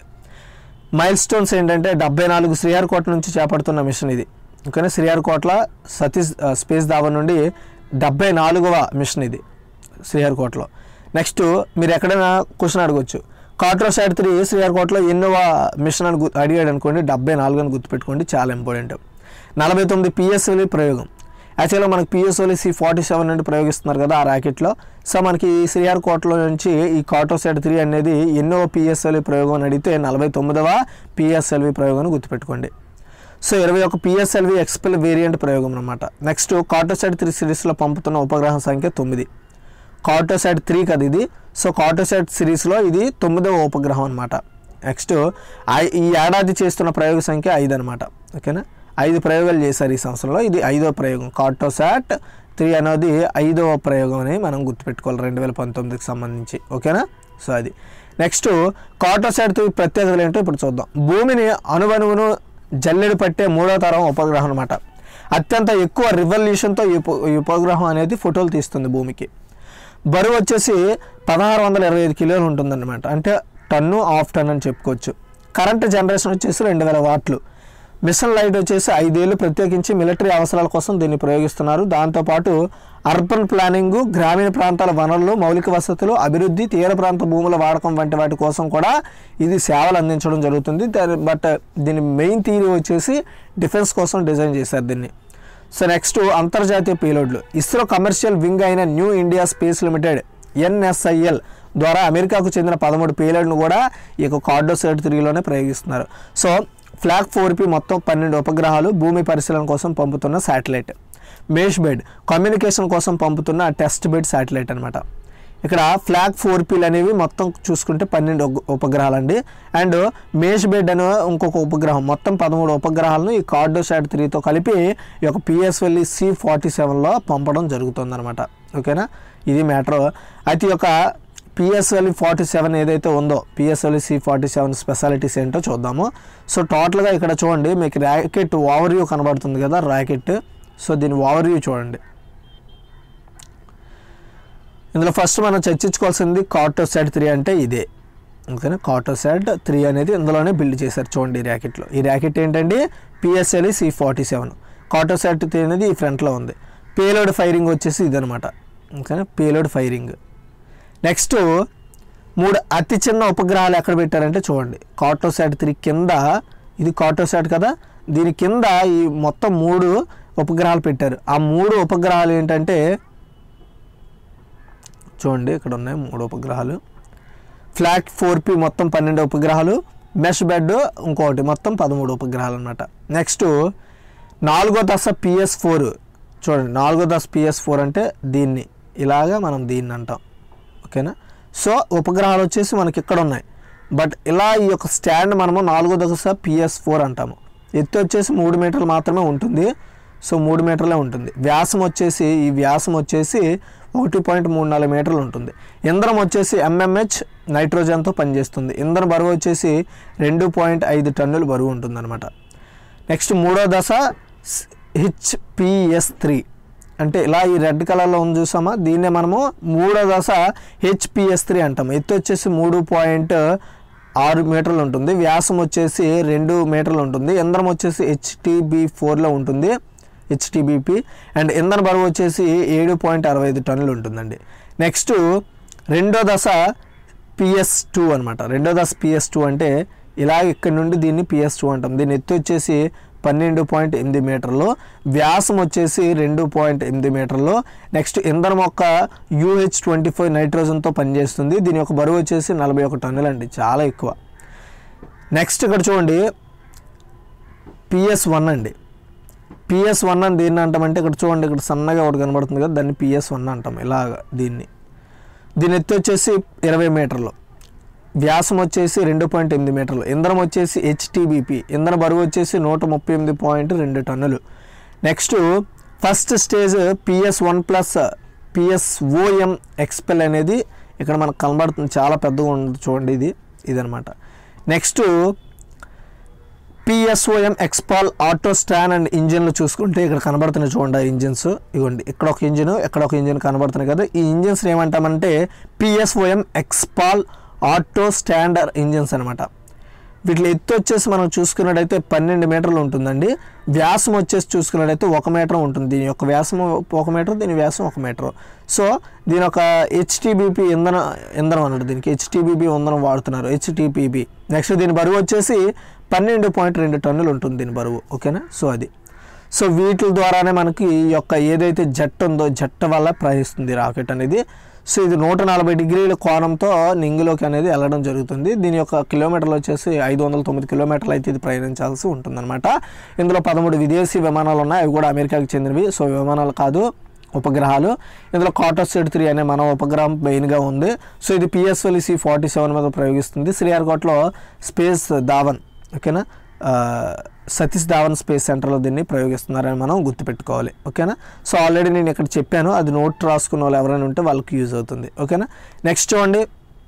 మైల్ స్టోన్స్ ఏంటంటే డెబ్బై నాలుగు శ్రీహరికోట నుంచి చేపడుతున్న మిషన్ ఇది ఓకేనా శ్రీహరికోటల సతీష్ ఆ, స్పేస్ ధావన్ నుండి డెబ్బై నాలుగవ మిషన్ ఇది శ్రీహరికోటలో నెక్స్ట్ మీరు ఎక్కడైనా క్వశ్చన్ అడగొచ్చు కాట్రోసైడ్ త్రీ శ్రీహరికోటలో ఎన్నోవ మిషన్ అని గు- అడిగాడు అనుకోండి డెబ్బై నాలుగు అని గుర్తుపెట్టుకోండి చాలా ఇంపార్టెంట్ నలభై తొమ్మిది పిఎస్ఎల్వి ప్రయోగం యాక్చువల్గా మనకి పిఎస్ఓలి సి ఫార్టీ సెవెన్ నుండి ప్రయోగిస్తున్నారు కదా ఆ ర్యాకెట్లో సో మనకి ఈ శ్రీహరికోటలో నుంచి ఈ కాటోసైడ్ త్రీ అనేది ఎన్నో పిఎస్ఎల్వి ప్రయోగం అని అడిగితే నలభై తొమ్మిదవ పిఎస్ఎల్వి ప్రయోగం అని గుర్తుపెట్టుకోండి సో ఇరవై ఒక పిఎస్ఎల్వి ఎక్స్పెల్ వేరియంట్ ప్రయోగం అనమాట నెక్స్ట్ కార్టోసైడ్ త్రీ సిరీస్లో పంపుతున్న ఉపగ్రహం సంఖ్య తొమ్మిది కార్టోసైడ్ త్రీ కదా ఇది సో కార్టోసైడ్ సిరీస్లో ఇది తొమ్మిదవ ఉపగ్రహం అనమాట నెక్స్ట్ ఐ- ఈ ఏడాది చేస్తున్న ప్రయోగ సంఖ్య ఐదు అనమాట ఓకేనా ఐదు ప్రయోగాలు చేశారు ఈ సంవత్సరంలో ఇది ఐదవ ప్రయోగం కార్టోసాట్ త్రీ అనేది ఐదవ ప్రయోగం అని మనం గుర్తుపెట్టుకోవాలి రెండు వేల పంతొమ్మిదికి సంబంధించి ఓకేనా సో అది నెక్స్ట్ కార్టోసాట్ త్రీ ప్రత్యేకతలు ఏంటో ఇప్పుడు చూద్దాం భూమిని అణువణువును జల్లెడు పట్టే మూడో తరం ఉపగ్రహం అనమాట అత్యంత ఎక్కువ రివల్యూషన్తో ఈ ఉప- ఈ ఉపగ్రహం అనేది ఫోటోలు తీస్తుంది భూమికి బరువు వచ్చేసి పదహారు వందల ఇరవై ఐదు కిలోలు ఉంటుందన్నమాట అంటే టన్ను హాఫ్ టన్ అని చెప్పుకోవచ్చు కరెంట్ జనరేషన్ వచ్చేసి రెండు వేల వాట్లు మిషన్ లైట్ వచ్చేసి ఐదేళ్ళు ప్రత్యేకించి మిలిటరీ అవసరాల కోసం దీన్ని ప్రయోగిస్తున్నారు దాంతోపాటు అర్బన్ ప్లానింగ్ గ్రామీణ ప్రాంతాల వనరులు మౌలిక వసతులు అభివృద్ధి తీర ప్రాంత భూముల వాడకం వంటి వాటి కోసం కూడా ఇది సేవలు అందించడం జరుగుతుంది దాని- బట్ దీని మెయిన్ థీరీ వచ్చేసి డిఫెన్స్ కోసం డిజైన్ చేశారు దీన్ని సో నెక్స్ట్ అంతర్జాతీయ పేలోడ్లు ఇస్రో కమర్షియల్ వింగ్ అయిన New India Space Limited NSIL ద్వారా అమెరికాకు చెందిన పదమూడు పేలోడ్ను కూడా ఈ యొక్క కార్డోసైడ్ త్రీలోనే ప్రయోగిస్తున్నారు సో ఫ్లాగ్ ఫోర్ పి మొత్తం పన్నెండు ఉపగ్రహాలు భూమి పరిశీలన కోసం పంపుతున్న శాటిలైట్ మేష్ బెడ్ కమ్యూనికేషన్ కోసం పంపుతున్న టెస్ట్ బెడ్ శాటిలైట్ అనమాట ఇక్కడ ఫ్లాగ్ ఫోర్ పీల్ అనేవి మొత్తం చూసుకుంటే పన్నెండు ఉప- ఉపగ్రహాలండి అండ్ మేష్ బెడ్ అనే ఇంకొక ఉపగ్రహం మొత్తం పదమూడు ఉపగ్రహాలను ఈ కార్డోసాట్ త్రీతో కలిపి ఈ యొక్క పిఎస్ఎల్ఈ సి ఫార్టీ సెవెన్లో పంపడం జరుగుతుందన్నమాట ఓకేనా ఇది మ్యాటర్ అయితే ఈ యొక్క పిఎస్ఎల్ఈ ఫార్టీ సెవెన్ ఏదైతే ఉందో PSLV C forty seven specialities ఏంటో చూద్దాము సో టోటల్గా ఇక్కడ చూడండి మీకు ర్యాకెట్ ఓవర్వ్యూ కనబడుతుంది కదా ర్యాకెట్ సో దీని ఓవర్వ్యూ చూడండి ఇందులో ఫస్ట్ మనం చర్చించుకోవాల్సింది కార్టోసాట్ త్రీ అంటే ఇదే ఓకేనా కార్టోసాట్ త్రీ అనేది ఇందులోనే బిల్డ్ చేశారు చూడండి ఈ ర్యాకెట్లో ఈ ర్యాకెట్ ఏంటంటే PSLV C forty seven Cartosat three అనేది ఈ ఫ్రంట్లో ఉంది పేలోడ్ ఫైరింగ్ వచ్చేసి ఇదనమాట ఓకేనా పేలోడ్ ఫైరింగ్ నెక్స్ట్ మూడు అతి చిన్న ఉపగ్రహాలు ఎక్కడ పెట్టారంటే చూడండి కార్టోసాట్ త్రీ కింద ఇది కార్టోసాట్ కదా దీని కింద ఈ మొత్తం మూడు ఉపగ్రహాలు పెట్టారు ఆ మూడు ఉపగ్రహాలు ఏంటంటే చూడండి ఇక్కడ ఉన్నాయి మూడు ఉపగ్రహాలు ఫ్లాట్ ఫోర్ పి మొత్తం పన్నెండు ఉపగ్రహాలు మెష్ బెడ్ ఇంకొకటి మొత్తం పదమూడు ఉపగ్రహాలు అనమాట నెక్స్ట్ నాలుగో దశ పిఎస్ ఫోర్ చూడండి నాలుగో దశ పిఎస్ ఫోర్ అంటే దీన్ని ఇలాగా మనం దీన్ని అంటాం ఓకేనా సో ఉపగ్రహాలు వచ్చేసి మనకి ఇక్కడ ఉన్నాయి బట్ ఇలా ఈ యొక్క స్టాండ్ మనము నాలుగో దశ పిఎస్ ఫోర్ అంటాము ఎత్తు వచ్చేసి మూడు మీటర్లు మాత్రమే ఉంటుంది సో మూడు మీటర్లే ఉంటుంది వ్యాసం వచ్చేసి ఈ వ్యాసం వచ్చేసి ఒకటి పాయింట్ మూడు నాలుగు మీటర్లు ఉంటుంది ఇంధనం వచ్చేసి ఎంఎంహెచ్ నైట్రోజన్తో పనిచేస్తుంది ఇంధన బరువు వచ్చేసి రెండు పాయింట్ ఐదు టన్నులు బరువు ఉంటుందన్నమాట నెక్స్ట్ మూడో దశ హెచ్పిఎస్ త్రీ అంటే ఇలా ఈ రెడ్ కలర్లో ఉంది చూసామా దీన్నే మనము మూడో దశ హెచ్పిఎస్ త్రీ అంటాం ఎత్తు వచ్చేసి మూడు పాయింట్ ఆరు మీటర్లు ఉంటుంది వ్యాసం వచ్చేసి రెండు మీటర్లు ఉంటుంది ఇంధనం వచ్చేసి హెచ్టిబి ఫోర్లో ఉంటుంది హెచ్టిబిపి అండ్ ఇంధన బరువు వచ్చేసి ఏడు పాయింట్ అరవై ఐదు టన్నులు ఉంటుందండి నెక్స్ట్ రెండో దశ పిఎస్ టూ అనమాట రెండో దశ పిఎస్ టూ అంటే ఇలా ఇక్కడ నుండి దీన్ని పిఎస్ టూ అంటాం దీని ఎత్తు వచ్చేసి పన్నెండు పాయింట్ ఎనిమిది మీటర్లు వ్యాసం వచ్చేసి రెండు పాయింట్ ఎనిమిది మీటర్లు నెక్స్ట్ ఇంధనం యొక్క యూహెచ్ ట్వంటీ ఫైవ్ నైట్రోజన్తో పనిచేస్తుంది దీని యొక్క బరువు వచ్చేసి నలభై ఒక టన్నులు అండి చాలా ఎక్కువ నెక్స్ట్ ఇక్కడ చూడండి పిఎస్ వన్ అండి పిఎస్ వన్ అని దీన్ని అంటామంటే ఇక్కడ చూడండి ఇక్కడ సన్నగా ఒకటి కనబడుతుంది కదా దాన్ని పిఎస్ వన్ అంటాం ఇలాగ దీన్ని దీని ఎత్తు వచ్చేసి ఇరవై మీటర్లు వ్యాసం వచ్చేసి రెండు పాయింట్ ఎనిమిది మీటర్లు ఇంధనం వచ్చేసి హెచ్టీబీపీ ఇంధన బరువు వచ్చేసి నూట ముప్పై ఎనిమిది పాయింట్ రెండు టన్నులు next first stage PS one plus PS OM XL అనేది ఇక్కడ మనకు కనబడుతుంది చాలా పెద్దగా ఉంది చూడండి ఇది ఇదనమాట నెక్స్ట్ పిఎస్ఓఎం ఎక్స్పాల్ ఆటో స్టాన్ అండ్ ఇంజిన్లు చూసుకుంటే ఇక్కడ కనబడుతున్నాయి చూడండి ఆ ఇంజిన్స్ ఇవ్వండి ఇక్కడ ఒక ఇంజిన్ ఇక్కడ ఒక ఇంజిన్ కనబడుతున్నాయి కదా ఈ ఇంజిన్స్ ఏమంటామంటే పిఎస్ఓఎం ఎక్స్పాల్ ఆటో స్టాండర్ ఇంజిన్స్ అనమాట వీటి ఎత్తు వచ్చేసి మనం చూసుకున్నట్టయితే పన్నెండు మీటర్లు ఉంటుందండి వ్యాసం వచ్చేసి చూసుకున్నట్టయితే ఒక మీటర్ ఉంటుంది దీని యొక్క వ్యాసం ఒక మీటర్ దీని వ్యాసం ఒక మీటర్ సో దీని ఒక హెచ్టీబీపీ ఇంధన ఇంధనం అన్నట్టు దీనికి హెచ్టీబీబీ ఇంధనం వాడుతున్నారు హెచ్టీపీబీ నెక్స్ట్ దీని బరువు వచ్చేసి పన్నెండు పాయింట్ రెండు టన్నులు ఉంటుంది దీని బరువు ఓకేనా సో అది సో వీటి ద్వారానే మనకి ఈ యొక్క ఏదైతే జట్ ఉందో జట్ వల్ల ప్రవహిస్తుంది రాకెట్ అనేది సో ఇది నూట నలభై డిగ్రీల కోణంతో నింగిలోకి అనేది వెళ్ళడం జరుగుతుంది దీని యొక్క కిలోమీటర్లు వచ్చేసి ఐదు వందల తొమ్మిది కిలోమీటర్లు అయితే ఇది ప్రయాణించాల్సి ఉంటుందన్నమాట ఇందులో పదమూడు విదేశీ విమానాలు ఉన్నాయి అవి కూడా అమెరికాకి చెందినవి సో విమానాలు కాదు ఉపగ్రహాలు ఇందులో కాటోసెడ్ త్రీ అనే మన ఉపగ్రహం మెయిన్గా ఉంది సో ఇది పిఎస్ఎల్ సి ఫార్టీ సెవెన్ మీద ప్రయోగిస్తుంది శ్రీహరికోటలో స్పేస్ ధావన్ ఓకేనా ఆ, సతీష్ ధావన్ స్పేస్ సెంటర్లో దీన్ని ప్రయోగిస్తున్నారని మనం గుర్తుపెట్టుకోవాలి ఓకేనా సో ఆల్రెడీ నేను ఇక్కడ చెప్పాను అది నోట్ రాసుకున్న వాళ్ళు ఎవరైనా ఉంటే వాళ్ళకి యూజ్ అవుతుంది ఓకేనా నెక్స్ట్ చూడండి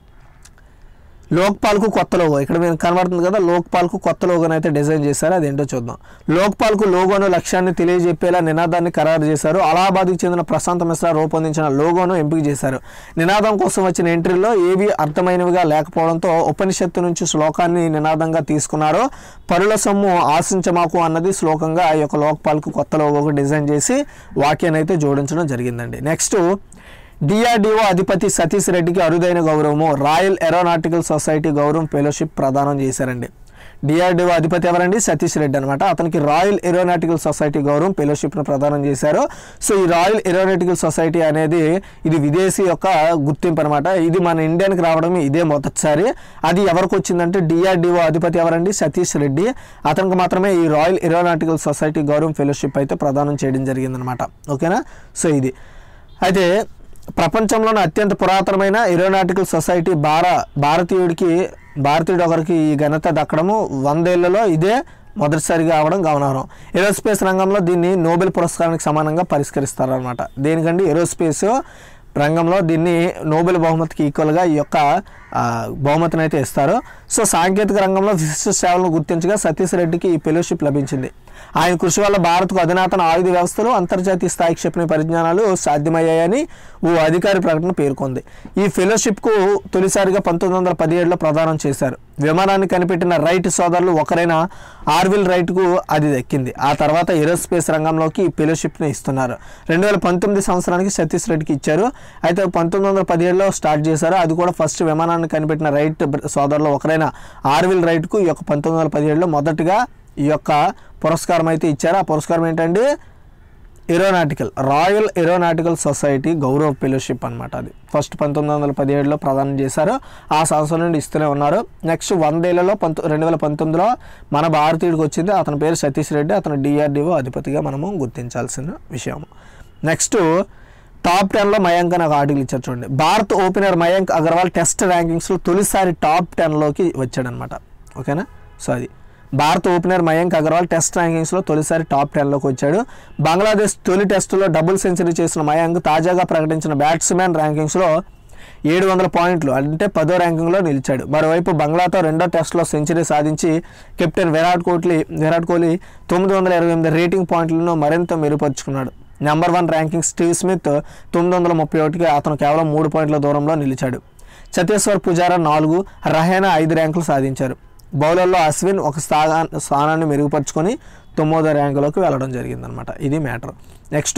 లోక్పాల్కు కొత్త లోగో ఇక్కడ మీరు కనబడుతుంది కదా లోక్పాల్కు కొత్త లోగోని అయితే డిజైన్ చేశారు అదేంటో చూద్దాం లోక్పాల్కు లోగోను లక్ష్యాన్ని తెలియజెప్పేలా నినాదాన్ని ఖరారు చేశారు అలహాబాద్కి చెందిన ప్రశాంత్ మిశ్రా రూపొందించిన లోగోను ఎంపిక చేశారు నినాదం కోసం వచ్చిన ఎంట్రీలో ఏవి అర్థమైనవిగా లేకపోవడంతో ఉపనిషత్తు నుంచి శ్లోకాన్ని నినాదంగా తీసుకున్నారు పరుల సొమ్ము ఆశించమాకు అన్నది శ్లోకంగా ఈ యొక్క లోక్పాల్కు కొత్త లోగోకు డిజైన్ చేసి వాక్యాన్ని అయితే జోడించడం జరిగిందండి నెక్స్ట్ డిఆర్డిఓ అధిపతి సతీష్ రెడ్డికి అరుదైన గౌరవము రాయల్ ఏరోనాటికల్ సొసైటీ గౌరవం ఫెలోషిప్ ప్రదానం చేశారండి డిఆర్డిఓ అధిపతి ఎవరండి సతీష్ రెడ్డి అనమాట అతనికి రాయల్ ఏరోనాటికల్ సొసైటీ గౌరవం ఫెలోషిప్ను ప్రదానం చేశారు సో ఈ రాయల్ ఏరోనాటికల్ సొసైటీ అనేది ఇది విదేశీ యొక్క గుర్తింపు అనమాట ఇది మన ఇండియానికి రావడం ఇదే మొదటిసారి అది ఎవరికి వచ్చిందంటే డిఆర్డిఓ అధిపతి ఎవరండి సతీష్ రెడ్డి అతనికి మాత్రమే ఈ రాయల్ ఏరోనాటికల్ సొసైటీ గౌరవం ఫెలోషిప్ అయితే ప్రదానం చేయడం జరిగిందనమాట ఓకేనా సో ఇది అయితే ప్రపంచంలోనే అత్యంత పురాతనమైన ఏరోనాటికల్ సొసైటీ భార భారతీయుడికి భారతీయుడు ఒకరికి ఈ ఘనత దక్కడము వందేళ్లలో ఇదే మొదటిసారిగా అవడం గమనార్హం ఏరోస్పేస్ రంగంలో దీన్ని నోబెల్ పురస్కారానికి సమానంగా పరిష్కరిస్తారనమాట దేనికండి ఏరోస్పేస్ రంగంలో దీన్ని నోబెల్ బహుమతికి ఈక్వల్గా ఈ యొక్క ఆ, బహుమతిని అయితే ఇస్తారు సో సాంకేతిక రంగంలో విశిష్ట సేవలను గుర్తించగా సతీష్ రెడ్డికి ఈ ఫెలోషిప్ లభించింది ఆయన కృషి వల్ల భారత్కు అధునాతన ఆయుధ వ్యవస్థలు అంతర్జాతీయ స్థాయి క్షిపణి పరిజ్ఞానాలు సాధ్యమయ్యాయని ఓ అధికారి ప్రకటన పేర్కొంది ఈ ఫెలోషిప్కు తొలిసారిగా పంతొమ్మిది వందల పదిహేడులో ప్రదానం చేశారు విమానాన్ని కనిపెట్టిన రైట్ సోదరులు ఒకరైన ఆర్విల్ రైట్కు అది దక్కింది ఆ తర్వాత ఏరోస్పేస్ రంగంలోకి ఈ ఫెలోషిప్ని ఇస్తున్నారు రెండు వేల పంతొమ్మిది సంవత్సరానికి సతీష్ రెడ్డికి ఇచ్చారు అయితే పంతొమ్మిది వందల పదిహేడులో స్టార్ట్ చేశారు అది కూడా ఫస్ట్ విమానాన్ని కనిపెట్టిన రైట్ బ్ర- సోదరులు ఒకరైన ఆర్విల్ రైట్కు ఈ యొక్క పంతొమ్మిది వందల పదిహేడులో మొదటగా ఈ యొక్క పురస్కారం అయితే ఇచ్చారు ఆ పురస్కారం ఏంటంటే ఏరోనాటికల్ రాయల్ ఏరోనాటికల్ సొసైటీ గౌరవ ఫెలోషిప్ అనమాట అది ఫస్ట్ పంతొమ్మిది వందల పదిహేడులో ప్రదానం చేశారు ఆ సంవత్సరం నుండి ఇస్తూనే ఉన్నారు నెక్స్ట్ వందేళ్లలో పంతొ రెండు వేల పంతొమ్మిదిలో మన భారతీయుడికి వచ్చింది అతని పేరు సతీష్ రెడ్డి అతను డిఆర్డిఓ అధిపతిగా మనము గుర్తించాల్సిన విషయం నెక్స్ట్ టాప్ టెన్లో మయాంక్ అని ఒక ఆర్టికల్ ఇచ్చారు చూడండి భారత్ ఓపెనర్ మయాంక్ అగర్వాల్ టెస్ట్ ర్యాంకింగ్స్లో తొలిసారి టాప్ టెన్లోకి వచ్చాడనమాట ఓకేనా సో అది భారత్ ఓపెనర్ మయాంక్ అగర్వాల్ టెస్ట్ ర్యాంకింగ్స్లో తొలిసారి టాప్ టెన్లోకి వచ్చాడు బంగ్లాదేశ్ తొలి టెస్టులో డబుల్ సెంచరీ చేసిన మయాంక్ తాజాగా ప్రకటించిన బ్యాట్స్మెన్ ర్యాంకింగ్స్లో ఏడు వందల పాయింట్లు అంటే పదో ర్యాంకింగ్లో నిలిచాడు మరోవైపు బంగ్లాతో రెండో టెస్ట్లో సెంచరీ సాధించి కెప్టెన్ విరాట్ కోహ్లీ విరాట్ కోహ్లీ తొమ్మిది వందల ఇరవై ఎనిమిది రేటింగ్ పాయింట్లను మరింత మెరుగుపరుచుకున్నాడు number one ranking Steve Smith తొమ్మిది వందల ముప్పై ఒకటికి అతను కేవలం మూడు పాయింట్ల దూరంలో నిలిచాడు ఛత్తీశ్వర్ పుజారా నాలుగు రహేనా ఐదు ర్యాంకులు సాధించారు బౌలర్లో అశ్విన్ ఒక స్థానా స్థానాన్ని మెరుగుపరుచుకొని తొమ్మిదో ర్యాంకులోకి వెళ్ళడం జరిగిందనమాట ఇది మ్యాటర్ నెక్స్ట్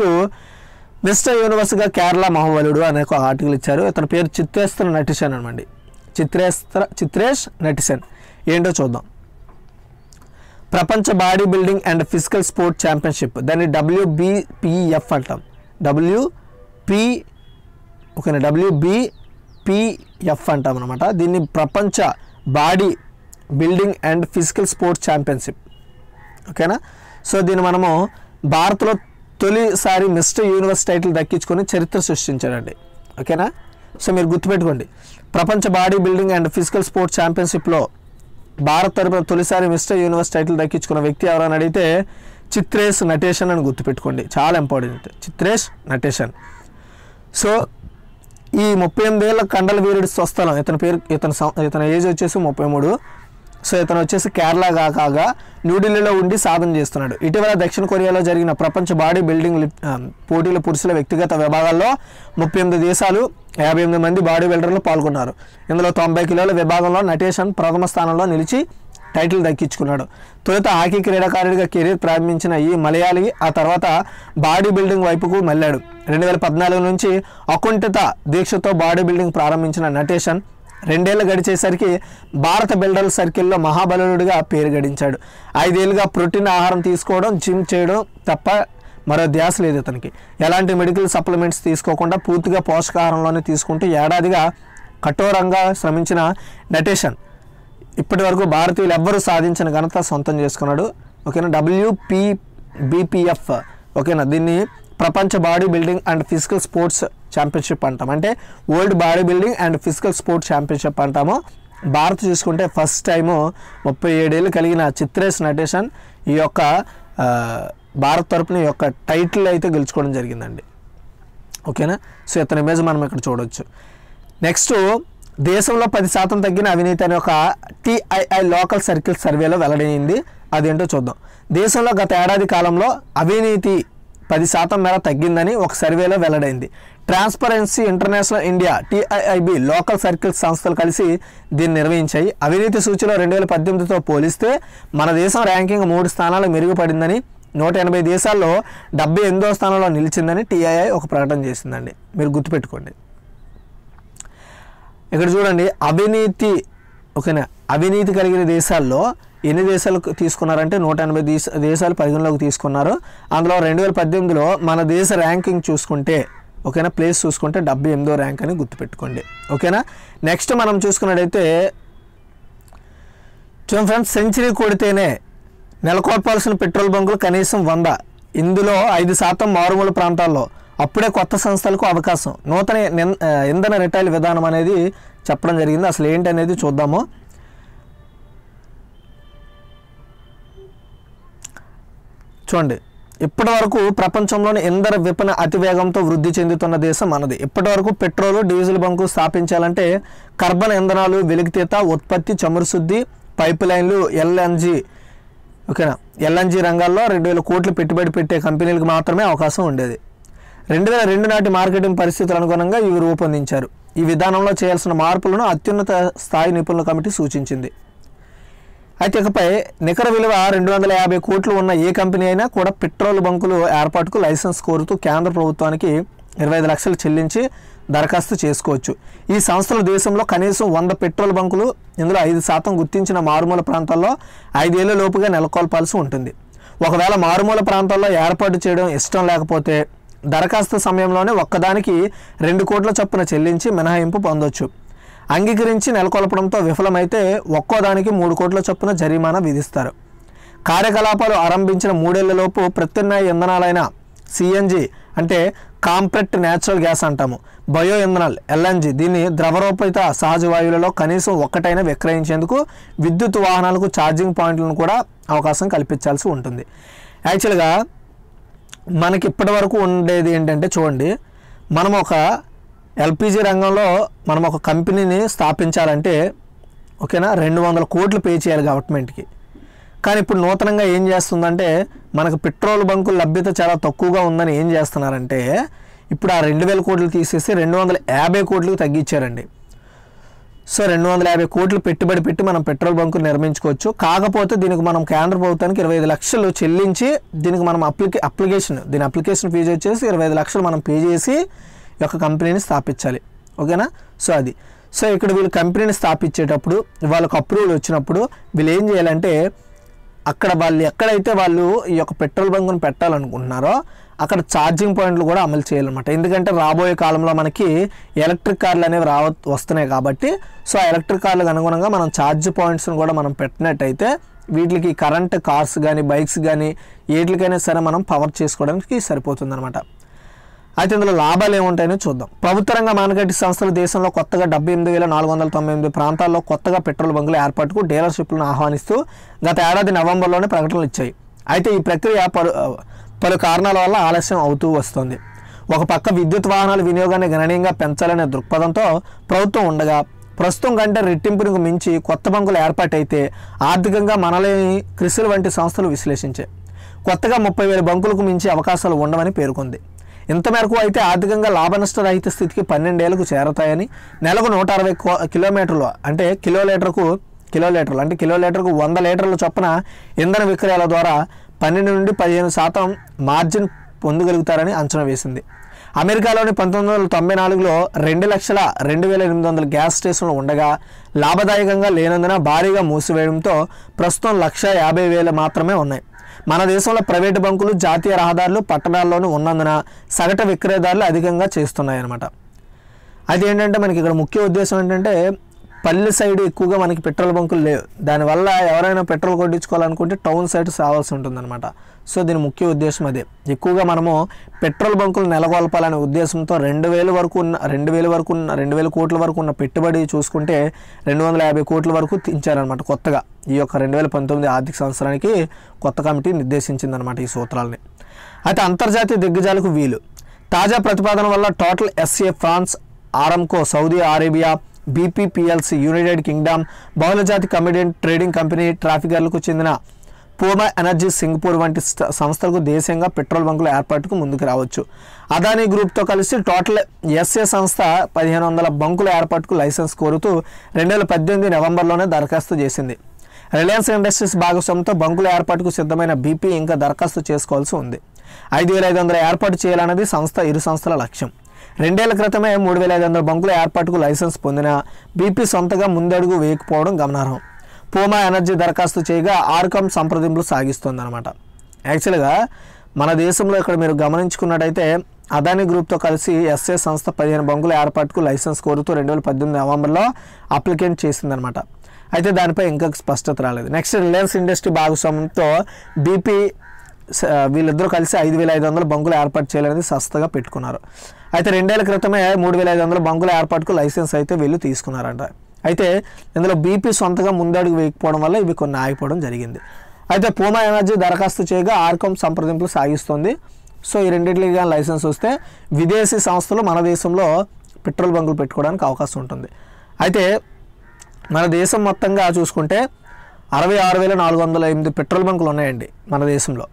మిస్టర్ యూనివర్స్గా కేరళ మహోబలుడు అనే ఒక ఆర్టికల్ ఇచ్చారు ఇతని పేరు చిత్రేస్త్ర నటిషన్ అనమాట చిత్రేస్త్ర చిత్రేష్ నటిసన్ ఏంటో చూద్దాం ప్రపంచ body building and physical sport championship దాన్ని డబ్ల్యూబిపిఎఫ్ అంటాం డబ్ల్యూపి ఓకేనా డబ్ల్యూబిపిఎఫ్ అంటాం అనమాట దీన్ని ప్రపంచ body building and physical sports championship ఓకేనా సో దీన్ని మనము భారత్లో తొలిసారి మిస్టర్ యూనివర్స్ టైటిల్ దక్కించుకొని చరిత్ర సృష్టించాడండి ఓకేనా సో మీరు గుర్తుపెట్టుకోండి ప్రపంచ body building and physical sports ఛాంపియన్షిప్లో భారత్ తరపున తొలిసారి మిస్టర్ యూనివర్స్ టైటిల్ దక్కించుకున్న వ్యక్తి ఎవరని అడిగితే చిత్రేష్ నటేషన్ అని గుర్తుపెట్టుకోండి చాలా ఇంపార్టెంట్ చిత్రేష్ నటేషన్ సో ఈ ముప్పై ఎనిమిదేళ్ల కండల వీరుడి స్వస్థలం ఇతని పేరు ఇతని సం- ఇతని ఏజ్ వచ్చేసి ముప్పై మూడు సో ఇతను వచ్చేసి కేరళ కాగా న్యూఢిల్లీలో ఉండి సాధన చేస్తున్నాడు ఇటీవల దక్షిణ కొరియాలో జరిగిన ప్రపంచ బాడీ బిల్డింగ్ లి- ఆ, పోటీల పురుషుల వ్యక్తిగత విభాగాల్లో ముప్పై ఎనిమిది దేశాలు యాభై ఎనిమిది మంది బాడీ బిల్డర్లు పాల్గొన్నారు ఇందులో తొంభై కిలోల విభాగంలో నటేషన్ ప్రథమ స్థానంలో నిలిచి టైటిల్ దక్కించుకున్నాడు తొలుత హాకీ క్రీడాకారుడిగా కెరీర్ ప్రారంభించిన ఈ మలయాళి ఆ తర్వాత బాడీ బిల్డింగ్ వైపుకు మళ్ళాడు రెండు వేల పద్నాలుగు నుంచి అకుంఠిత దీక్షతో బాడీ బిల్డింగ్ ప్రారంభించిన నటేషన్ రెండేళ్లు గడిచేసరికి భారత బిల్డర్ల సర్కిల్లో మహాబలుడిగా పేరు గడించాడు ఐదేళ్లుగా ప్రోటీన్ ఆహారం తీసుకోవడం జిమ్ చేయడం తప్ప మరో ధ్యాస లేదు ఇతనికి ఎలాంటి మెడికల్ సప్లిమెంట్స్ తీసుకోకుండా పూర్తిగా పోషకాహారంలోనే తీసుకుంటూ ఏడాదిగా కఠోరంగా శ్రమించిన నటేషన్ ఇప్పటి వరకు భారతీయులు ఎవ్వరూ సాధించిన ఘనత సొంతం చేసుకున్నాడు ఓకేనా డబ్ల్యూపీ బీపీఎఫ్ ఓకేనా దీన్ని ప్రపంచ body building and physical sports championship అంటాం అంటే world body building and physical sports championship అంటాము భారత్ చూసుకుంటే ఫస్ట్ టైము ముప్పై ఏడేళ్ళు కలిగిన చిత్రేష్ నటేషన్ ఈ యొక్క ఆ, భారత్ తరపున ఈ యొక్క టైటిల్ అయితే గెలుచుకోవడం జరిగిందండి ఓకేనా సో ఇతని ఇమేజ్ మనం ఇక్కడ చూడొచ్చు నెక్స్ట్ దేశంలో పది శాతం తగ్గిన అవినీతి అనే ఒక టీఐఐ లోకల్ సర్కిల్ సర్వేలో వెల్లడైంది అదేంటో చూద్దాం దేశంలో గత ఏడాది కాలంలో అవినీతి పది శాతం మేర తగ్గిందని ఒక సర్వేలో వెల్లడైంది transparency international India TIIB local circle సంస్థలు కలిసి దీన్ని నిర్వహించాయి అవినీతి సూచిలో రెండు వేల పద్దెనిమిదితో పోలిస్తే మన దేశం ర్యాంకింగ్ మూడు స్థానాలు మెరుగుపడిందని నూట ఎనభై దేశాల్లో డెబ్బై ఎనిమిదో స్థానంలో నిలిచిందని టీఐఐ ఒక ప్రకటన చేసిందండి మీరు గుర్తుపెట్టుకోండి ఇక్కడ చూడండి అవినీతి ఓకేనా అవినీతి కలిగిన దేశాల్లో ఎన్ని దేశాలు తీసుకున్నారంటే నూట ఎనభై దేశ దేశాలు పరిగణలోకి తీసుకున్నారు అందులో రెండు వేల పద్దెనిమిదిలో మన దేశ ర్యాంకింగ్ చూసుకుంటే ఓకేనా ప్లేస్ చూసుకుంటే డెబ్బై ఎనిమిదో ర్యాంక్ అని గుర్తుపెట్టుకోండి ఓకేనా నెక్స్ట్ మనం చూసుకున్నట్టయితే చూడండి ఫ్రెండ్స్ సెంచరీ కొడితేనే నెలకొల్పాల్సిన పెట్రోల్ బంకులు కనీసం వంద ఇందులో ఐదు శాతం మారుమూల ప్రాంతాల్లో అప్పుడే కొత్త సంస్థలకు అవకాశం నూతన నిన్- ఆ, ఇంధన రిటైల్ విధానం అనేది చెప్పడం జరిగింది అసలు ఏంటి అనేది చూద్దాము చూడండి ఇప్పటి వరకు ప్రపంచంలోని ఇంధన విపణ అతివేగంతో వృద్ధి చెందుతున్న దేశం మనది ఇప్పటి వరకు పెట్రోల్ డీజిల్ బంకు స్థాపించాలంటే కర్బన ఇంధనాలు వెలికితీత ఉత్పత్తి చమురు శుద్ధి పైప్ లైన్లు ఎల్ఎన్జి ఓకేనా ఎల్ఎన్జి రంగాల్లో రెండు వేల కోట్లు పెట్టుబడి పెట్టే కంపెనీలకు మాత్రమే అవకాశం ఉండేది రెండు వేల రెండు నాటి మార్కెటింగ్ పరిస్థితుల అనుగుణంగా ఇవి రూపొందించారు ఈ విధానంలో చేయాల్సిన మార్పులను అత్యున్నత స్థాయి నిపుణుల కమిటీ సూచించింది అయితే ఇకపై నికర విలువ రెండు వందల యాభై కోట్లు ఉన్న ఏ కంపెనీ అయినా కూడా పెట్రోల్ బంకులు ఏర్పాటుకు లైసెన్స్ కోరుతూ కేంద్ర ప్రభుత్వానికి ఇరవై ఐదు లక్షలు చెల్లించి దరఖాస్తు చేసుకోవచ్చు ఈ సంస్థలు దేశంలో కనీసం వంద పెట్రోల్ బంకులు ఇందులో ఐదు శాతం గుర్తించిన మారుమూల ప్రాంతాల్లో ఐదేళ్ల లోపుగా నెలకొల్పాల్సి ఉంటుంది ఒకవేళ మారుమూల ప్రాంతాల్లో ఏర్పాటు చేయడం ఇష్టం లేకపోతే దరఖాస్తు సమయంలోనే ఒక్కదానికి రెండు కోట్ల చొప్పున చెల్లించి మినహాయింపు పొందొచ్చు అంగీకరించి నెలకొల్పడంతో విఫలమైతే ఒక్కో దానికి మూడు కోట్ల చొప్పున జరిమానా విధిస్తారు కార్యకలాపాలు ఆరంభించిన మూడేళ్లలోపు ప్రత్యామ్నాయ ఇంధనాలైన సిఎన్జి అంటే కాంప్రెట్ న్యాచురల్ గ్యాస్ అంటాము బయో ఇంధనాలు ఎల్ఎన్జి దీన్ని ద్రవరూపిత సహజ వాయువులలో కనీసం ఒక్కటైనా విక్రయించేందుకు విద్యుత్ వాహనాలకు ఛార్జింగ్ పాయింట్లను కూడా అవకాశం కల్పించాల్సి ఉంటుంది యాక్చువల్గా మనకి ఇప్పటి వరకు ఉండేది ఏంటంటే చూడండి మనం ఒక ఎల్పిజి రంగంలో మనం ఒక కంపెనీని స్థాపించాలంటే ఓకేనా రెండు వందల కోట్లు పే చేయాలి గవర్నమెంట్కి కానీ ఇప్పుడు నూతనంగా ఏం చేస్తుందంటే మనకు పెట్రోల్ బంకుల లభ్యత చాలా తక్కువగా ఉందని ఏం చేస్తున్నారంటే ఇప్పుడు ఆ రెండు వేల కోట్లు తీసేసి రెండు వందల యాభై కోట్లకు తగ్గించారండి సో రెండు వందల యాభై కోట్లు పెట్టుబడి పెట్టి మనం పెట్రోల్ బంకులు నిర్మించుకోవచ్చు కాకపోతే దీనికి మనం కేంద్ర ప్రభుత్వానికి ఇరవై ఐదు లక్షలు చెల్లించి దీనికి మనం అప్లికే అప్లికేషన్ దీని అప్లికేషన్ ఫీజు వచ్చేసి ఇరవై ఐదు లక్షలు మనం పే చేసి ఈ యొక్క కంపెనీని స్థాపించాలి ఓకేనా సో అది సో ఇక్కడ వీళ్ళు కంపెనీని స్థాపించేటప్పుడు వాళ్ళకి అప్రూవల్ వచ్చినప్పుడు వీళ్ళు ఏం చేయాలంటే అక్కడ వాళ్ళు ఎక్కడైతే వాళ్ళు ఈ యొక్క పెట్రోల్ బంకును పెట్టాలనుకుంటున్నారో అక్కడ ఛార్జింగ్ పాయింట్లు కూడా అమలు చేయాలన్నమాట ఎందుకంటే రాబోయే కాలంలో మనకి ఎలక్ట్రిక్ కార్లు అనేవి రావ వస్తున్నాయి కాబట్టి సో ఆ ఎలక్ట్రిక్ కార్లకు అనుగుణంగా మనం ఛార్జ్ పాయింట్స్ని కూడా మనం పెట్టినట్టయితే వీటికి కరెంట్ కార్స్ కానీ బైక్స్ కానీ ఏట్లకైనా సరే మనం పవర్ చేసుకోవడానికి సరిపోతుంది అయితే ఇందులో లాభాలు ఏముంటాయని చూద్దాం ప్రభుత్వ రంగ మానగడ్డి సంస్థలు దేశంలో కొత్తగా డెబ్బై ఎనిమిది వేల నాలుగు వందల తొంభై ఎనిమిది ప్రాంతాల్లో కొత్తగా పెట్రోల్ బంకుల ఏర్పాటుకు డీలర్షిప్లను ఆహ్వానిస్తూ గత ఏడాది నవంబర్లోనే ప్రకటనలు ఇచ్చాయి అయితే ఈ ప్రక్రియ పలు పలు కారణాల వల్ల ఆలస్యం అవుతూ వస్తుంది ఒక పక్క విద్యుత్ వాహనాల వినియోగాన్ని గణనీయంగా పెంచాలనే దృక్పథంతో ప్రభుత్వం ఉండగా ప్రస్తుతం కంటే రెట్టింపునకు మించి కొత్త బంకులు ఏర్పాటైతే ఆర్థికంగా మనలేని క్రిసిల్ వంటి సంస్థలు విశ్లేషించాయి కొత్తగా ముప్పై వేల బంకులకు మించి అవకాశాలు ఉండవని పేర్కొంది ఇంత మేరకు అయితే ఆర్థికంగా లాభనష్ట రహిత స్థితికి పన్నెండేళ్లకు చేరతాయని నెలకు నూట అరవై కో- కిలోమీటర్లు అంటే కిలో లీటర్కు కిలో లీటర్లు అంటే కిలో లీటర్కు వంద లీటర్ల చొప్పున ఇంధన విక్రయాల ద్వారా పన్నెండు నుండి పదిహేను శాతం మార్జిన్ పొందగలుగుతారని అంచనా వేసింది అమెరికాలోని పంతొమ్మిది వందల తొంభై నాలుగులో రెండు లక్షల రెండు వేల ఎనిమిది వందల గ్యాస్ స్టేషన్లు ఉండగా లాభదాయకంగా లేనందున భారీగా మూసివేయడంతో ప్రస్తుతం లక్ష యాభై వేలు మాత్రమే ఉన్నాయి మన దేశంలో ప్రైవేటు బంకులు జాతీయ రహదారులు పట్టణాల్లోనూ ఉన్నందున సగటు విక్రయదారులు అధికంగా చేస్తున్నాయన్నమాట అది ఏంటంటే మనకి ఇక్కడ ముఖ్య ఉద్దేశం ఏంటంటే పల్లె సైడ్ ఎక్కువగా మనకి పెట్రోల్ బంకులు లేవు దానివల్ల ఎవరైనా పెట్రోల్ కొట్టించుకోవాలనుకుంటే టౌన్ సైడ్ రావాల్సి ఉంటుందన్నమాట సో దీని ముఖ్య ఉద్దేశం అదే ఎక్కువగా మనము పెట్రోల్ బంకులు నెలకొల్పాలనే ఉద్దేశంతో రెండు వేల వరకు ఉన్న రెండు వేల వరకు ఉన్న రెండు వేల కోట్ల వరకు ఉన్న పెట్టుబడి చూసుకుంటే రెండు వందల యాభై కోట్ల వరకు తెంచారనమాట కొత్తగా ఈ యొక్క రెండు వేల పంతొమ్మిది ఆర్థిక సంవత్సరానికి కొత్త కమిటీ నిర్దేశించిందనమాట ఈ సూత్రాలని అయితే అంతర్జాతీయ దిగ్గజాలకు వీలు తాజా ప్రతిపాదన వల్ల total SA France Aramco Saudi Arabia BP PLC United Kingdom బహుళజాతి కమిడియన్ ట్రేడింగ్ కంపెనీ ట్రాఫికర్లకు చెందిన పూమా ఎనర్జీ సింగపూర్ వంటి స్థ- సంస్థలకు దేశీయంగా పెట్రోల్ బంకుల ఏర్పాటుకు ముందుకు రావచ్చు అదానీ గ్రూప్తో కలిసి టోటల్ ఎస్ఏ సంస్థ పదిహేను వందల బంకుల ఏర్పాటుకు లైసెన్స్ కోరుతూ రెండు వేల పద్దెనిమిది నవంబర్లోనే దరఖాస్తు చేసింది రిలయన్స్ ఇండస్ట్రీస్ భాగస్వామ్యంతో బంకుల ఏర్పాటుకు సిద్ధమైన బీపీ ఇంకా దరఖాస్తు చేసుకోవాల్సి ఉంది ఐదు వేల ఐదు వందల ఏర్పాటు చేయాలన్నది సంస్థ ఇరు సంస్థల లక్ష్యం రెండేళ్ల క్రితమే మూడు వేల ఐదు వందల బంకుల ఏర్పాటుకు లైసెన్స్ పొందిన బీపీ సొంతగా ముందడుగు వేయకపోవడం గమనార్హం పూమా ఎనర్జీ దరఖాస్తు చేయగా ఆర్కమ్ సంప్రదింపులు సాగిస్తోందన్నమాట యాక్చువల్గా మన దేశంలో ఇక్కడ మీరు గమనించుకున్నట్టయితే అదానీ గ్రూప్తో కలిసి ఎస్ఏ సంస్థ పదిహేను బంకుల ఏర్పాటుకు లైసెన్స్ కోరుతూ రెండు వేల పద్దెనిమిది నవంబర్లో అప్లికెంట్ చేసిందనమాట అయితే దానిపై ఇంకా స్పష్టత రాలేదు నెక్స్ట్ రిలయన్స్ ఇండస్ట్రీ భాగస్వామ్యంతో బీపీ స- వీళ్ళిద్దరూ కలిసి ఐదు వేల ఐదు వందల బంకులు ఏర్పాటు చేయాలనేది సస్తగా పెట్టుకున్నారు అయితే రెండేళ్ల క్రితమే మూడు వేల ఐదు వందల బంకుల ఏర్పాటుకు లైసెన్స్ అయితే వీళ్ళు తీసుకున్నారంట అయితే ఇందులో బీపీ సొంతగా ముందడుగు వేయకపోవడం వల్ల ఇవి కొన్ని ఆగిపోవడం జరిగింది అయితే పూమా ఎనర్జీ దరఖాస్తు చేయగా ఆర్కమ్ సంప్రదింపులు సాగిస్తుంది సో ఈ రెండింటికి కానీ లైసెన్స్ వస్తే విదేశీ సంస్థలు మన దేశంలో పెట్రోల్ బంకులు పెట్టుకోవడానికి అవకాశం ఉంటుంది అయితే మన దేశం మొత్తంగా చూసుకుంటే అరవై ఆరు వేల నాలుగు వందల ఎనిమిది పెట్రోల్ బంకులు ఉన్నాయండి మన దేశంలో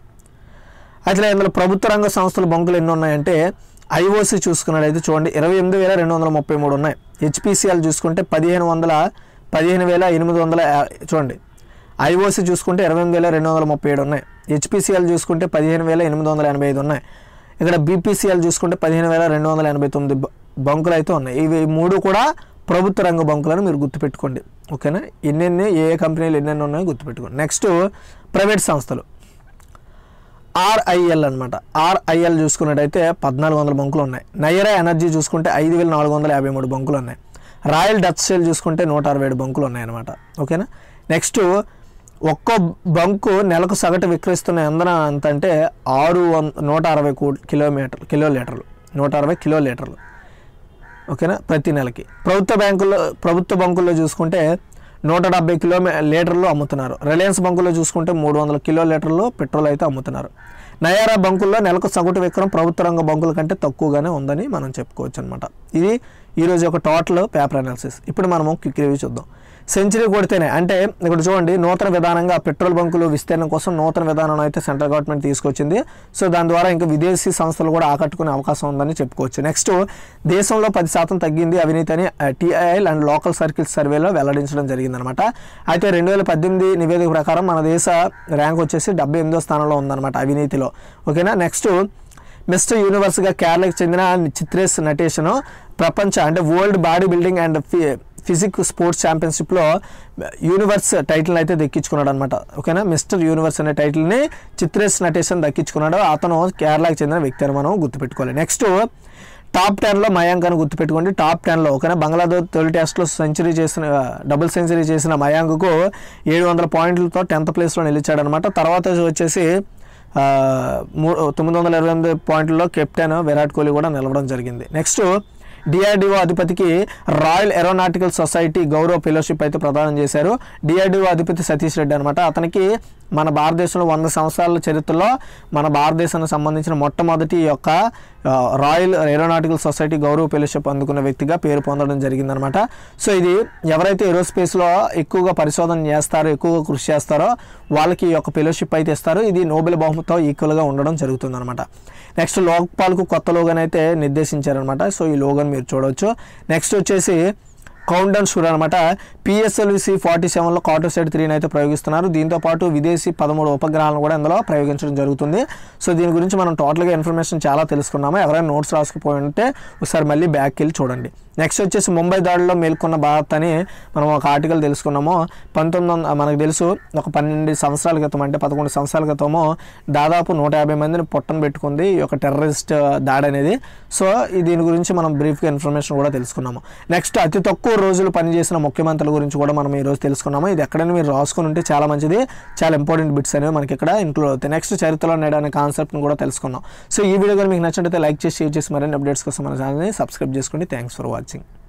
అయితే ఇందులో ప్రభుత్వ రంగ సంస్థల బంకులు ఎన్ని ఉన్నాయంటే ఐఓసి చూసుకున్నట్టయితే చూడండి ఇరవై ఎనిమిది వేల రెండు వందల ముప్పై మూడు ఉన్నాయి హెచ్పిసిఎల్ చూసుకుంటే పదిహేను వందల పదిహేను వేల ఎనిమిది వందల యా- చూడండి ఐఓసి చూసుకుంటే ఇరవై ఎనిమిది వేల రెండు వందల ముప్పై ఏడు ఉన్నాయి హెచ్పిసిఎల్ చూసుకుంటే పదిహేను వేల ఎనిమిది వందల ఎనభై ఐదు ఉన్నాయి ఇక్కడ బీపీసీఎల్ చూసుకుంటే పదిహేను వేల రెండు వందల ఎనభై తొమ్మిది బ- బంకులు అయితే ఉన్నాయి ఇవి మూడు కూడా ప్రభుత్వ రంగ బంకులను మీరు గుర్తుపెట్టుకోండి ఓకేనా ఎన్నెన్ని ఏ ఏ కంపెనీలు ఎన్నెన్ని ఉన్నాయో గుర్తుపెట్టుకోండి నెక్స్ట్ ప్రైవేట్ సంస్థలు ఆర్ఐఎల్ అనమాట ఆర్ఐఎల్ చూసుకున్నట్టయితే పద్నాలుగు వందల బంకులు ఉన్నాయి నయరా ఎనర్జీ చూసుకుంటే ఐదు వేల నాలుగు వందల యాభై మూడు బంకులు ఉన్నాయి రాయల్ డచ్ స్టైల్ చూసుకుంటే నూట అరవై ఏడు బంకులు ఉన్నాయి అనమాట ఓకేనా నెక్స్ట్ ఒక్కో బంకు నెలకు సగటు విక్రయిస్తున్న ఇంధన ఎంత అంటే ఆరు వంద నూట అరవై కో కిలోమీటర్ కిలో లీటర్లు నూట అరవై కిలో లీటర్లు ఓకేనా ప్రతి నెలకి ప్రభుత్వ బ్యాంకుల్లో ప్రభుత్వ బంకుల్లో చూసుకుంటే నూట డెబ్బై కిలో లీటర్లు అమ్ముతున్నారు రిలయన్స్ బంకుల్లో చూసుకుంటే మూడు వందల కిలో లీటర్లు పెట్రోల్ అయితే అమ్ముతున్నారు నయారా బంకుల్లో నెలకు సగటు విక్రయం ప్రభుత్వ రంగ బంకుల కంటే తక్కువగానే ఉందని మనం చెప్పుకోవచ్చు అనమాట ఇది ఈరోజు ఒక టోటల్ పేపర్ అనాలిసిస్ ఇప్పుడు మనము క్విక్ రివ్యూ చూద్దాం సెంచరీ కొడితేనే అంటే ఇక్కడ చూడండి నూతన విధానంగా పెట్రోల్ బంకులు విస్తీర్ణం కోసం నూతన విధానం అయితే సెంట్రల్ గవర్నమెంట్ తీసుకొచ్చింది సో దాని ద్వారా ఇంకా విదేశీ సంస్థలు కూడా ఆకట్టుకునే అవకాశం ఉందని చెప్పుకోవచ్చు నెక్స్ట్ దేశంలో పది శాతం తగ్గింది అవినీతి అని టీఐఎల్ అండ్ లోకల్ సర్కిల్స్ సర్వేలో వెల్లడించడం జరిగిందనమాట అయితే రెండు వేల పద్దెనిమిది నివేదిక ప్రకారం మన దేశ ర్యాంక్ వచ్చేసి డెబ్బై ఎనిమిదో స్థానంలో ఉందన్నమాట అవినీతిలో ఓకేనా నెక్స్ట్ మిస్టర్ యూనివర్స్గా కేరళకి చెందిన చిత్రేష్ నటేషన్ ప్రపంచ అంటే world body building and physique sports ఛాంపియన్షిప్లో యూనివర్స్ టైటిల్ అయితే దక్కించుకున్నాడు అనమాట ఓకేనా మిస్టర్ యూనివర్స్ అనే టైటిల్ని చిత్రేష్ నటేషన్ దక్కించుకున్నాడు అతను కేరళకి చెందిన వ్యక్తి అని మనం గుర్తుపెట్టుకోవాలి నెక్స్ట్ టాప్ టెన్లో మయాంక్ అని గుర్తుపెట్టుకోండి టాప్ టెన్లో ఓకేనా బంగ్లాదేశ్ తొలి టెస్ట్లో సెంచరీ చేసిన డబుల్ సెంచరీ చేసిన మయాంక్కు ఏడు వందల పాయింట్లతో టెన్త్ ప్లేస్లో నిలిచాడనమాట తర్వాత వచ్చేసి ఆ, మూ తొమ్మిది వందల ఇరవై ఎనిమిది పాయింట్లలో కెప్టెన్ విరాట్ కోహ్లీ కూడా నిలవడం జరిగింది నెక్స్ట్ డిఆర్డిఓ అధిపతికి రాయల్ ఏరోనాటికల్ సొసైటీ గౌరవ ఫెలోషిప్ అయితే ప్రదానం చేశారు డిఆర్డిఓ అధిపతి సతీష్ రెడ్డి అనమాట అతనికి మన భారతదేశంలో వంద సంవత్సరాల చరిత్రలో మన భారతదేశానికి సంబంధించిన మొట్టమొదటి ఈ యొక్క ఆ, రాయల్ ఏరోనాటికల్ సొసైటీ గౌరవ ఫెలోషిప్ అందుకున్న వ్యక్తిగా పేరు పొందడం జరిగిందనమాట సో ఇది ఎవరైతే ఏరోస్పేస్లో ఎక్కువగా పరిశోధన చేస్తారో ఎక్కువగా కృషి చేస్తారో వాళ్ళకి ఈ యొక్క ఫెలోషిప్ అయితే ఇస్తారు ఇది నోబెల్ బహుమతితో ఈక్వల్గా ఉండడం జరుగుతుందన్నమాట నెక్స్ట్ లోక్పాల్కు కొత్త లోగన్ అయితే నిర్దేశించారనమాట సో ఈ లోగన్ మీరు చూడవచ్చు నెక్స్ట్ వచ్చేసి కౌంట్ డౌన్ షూర్ అనమాట పిఎస్ఎల్విసి ఫార్టీ సెవెన్లో కార్టోసైడ్ త్రీని అయితే ప్రయోగిస్తున్నారు దీంతో పాటు విదేశీ పదమూడు ఉపగ్రహాలను కూడా ఇందులో ప్రయోగించడం జరుగుతుంది సో దీని గురించి మనం టోటల్గా ఇన్ఫర్మేషన్ చాలా తెలుసుకున్నాము ఎవరైనా నోట్స్ రాసుకుపోయి ఉంటే ఒకసారి మళ్ళీ బ్యాక్ వెళ్ళి చూడండి నెక్స్ట్ వచ్చేసి ముంబై దాడిలో మేల్కొన్న భారత్ అని మనం ఒక ఆర్టికల్ తెలుసుకున్నాము పంతొమ్మిది వంద మనకు తెలుసు ఒక పన్నెండు సంవత్సరాల క్రితం అంటే పదకొండు సంవత్సరాల క్రితము దాదాపు నూట యాభై మందిని పొట్టను పెట్టుకుంది ఈ యొక్క టెర్రరిస్ట్ దాడి అనేది సో ఈ దీని గురించి మనం బ్రీఫ్గా ఇన్ఫర్మేషన్ కూడా తెలుసుకున్నాము నెక్స్ట్ అతి తక్కువ రోజులు పనిచేసిన ముఖ్యమంత్రుల గురించి కూడా మనం ఈరోజు తెలుసుకున్నాము ఇది ఎక్కడైనా మీరు రాసుకుని ఉంటే చాలా మంచిది చాలా ఇంపార్టెంట్ బిట్స్ అనేవి మనకి ఇక్కడ ఇంక్లూడ్ అవుతాయి నెక్స్ట్ చరిత్రలో నేడు అనే కాన్సెప్ట్ని కూడా తెలుసుకున్నాం సో ఈ వీడియో కానీ మీకు నచ్చినట్లయితే లైక్ చేసి షేర్ చేసి మరిన్ని అప్డేట్స్ కోసం మన ఛానల్ని సబ్స్క్రైబ్ చేసుకోండి థ్యాంక్స్ ఫర్ వాచింగ్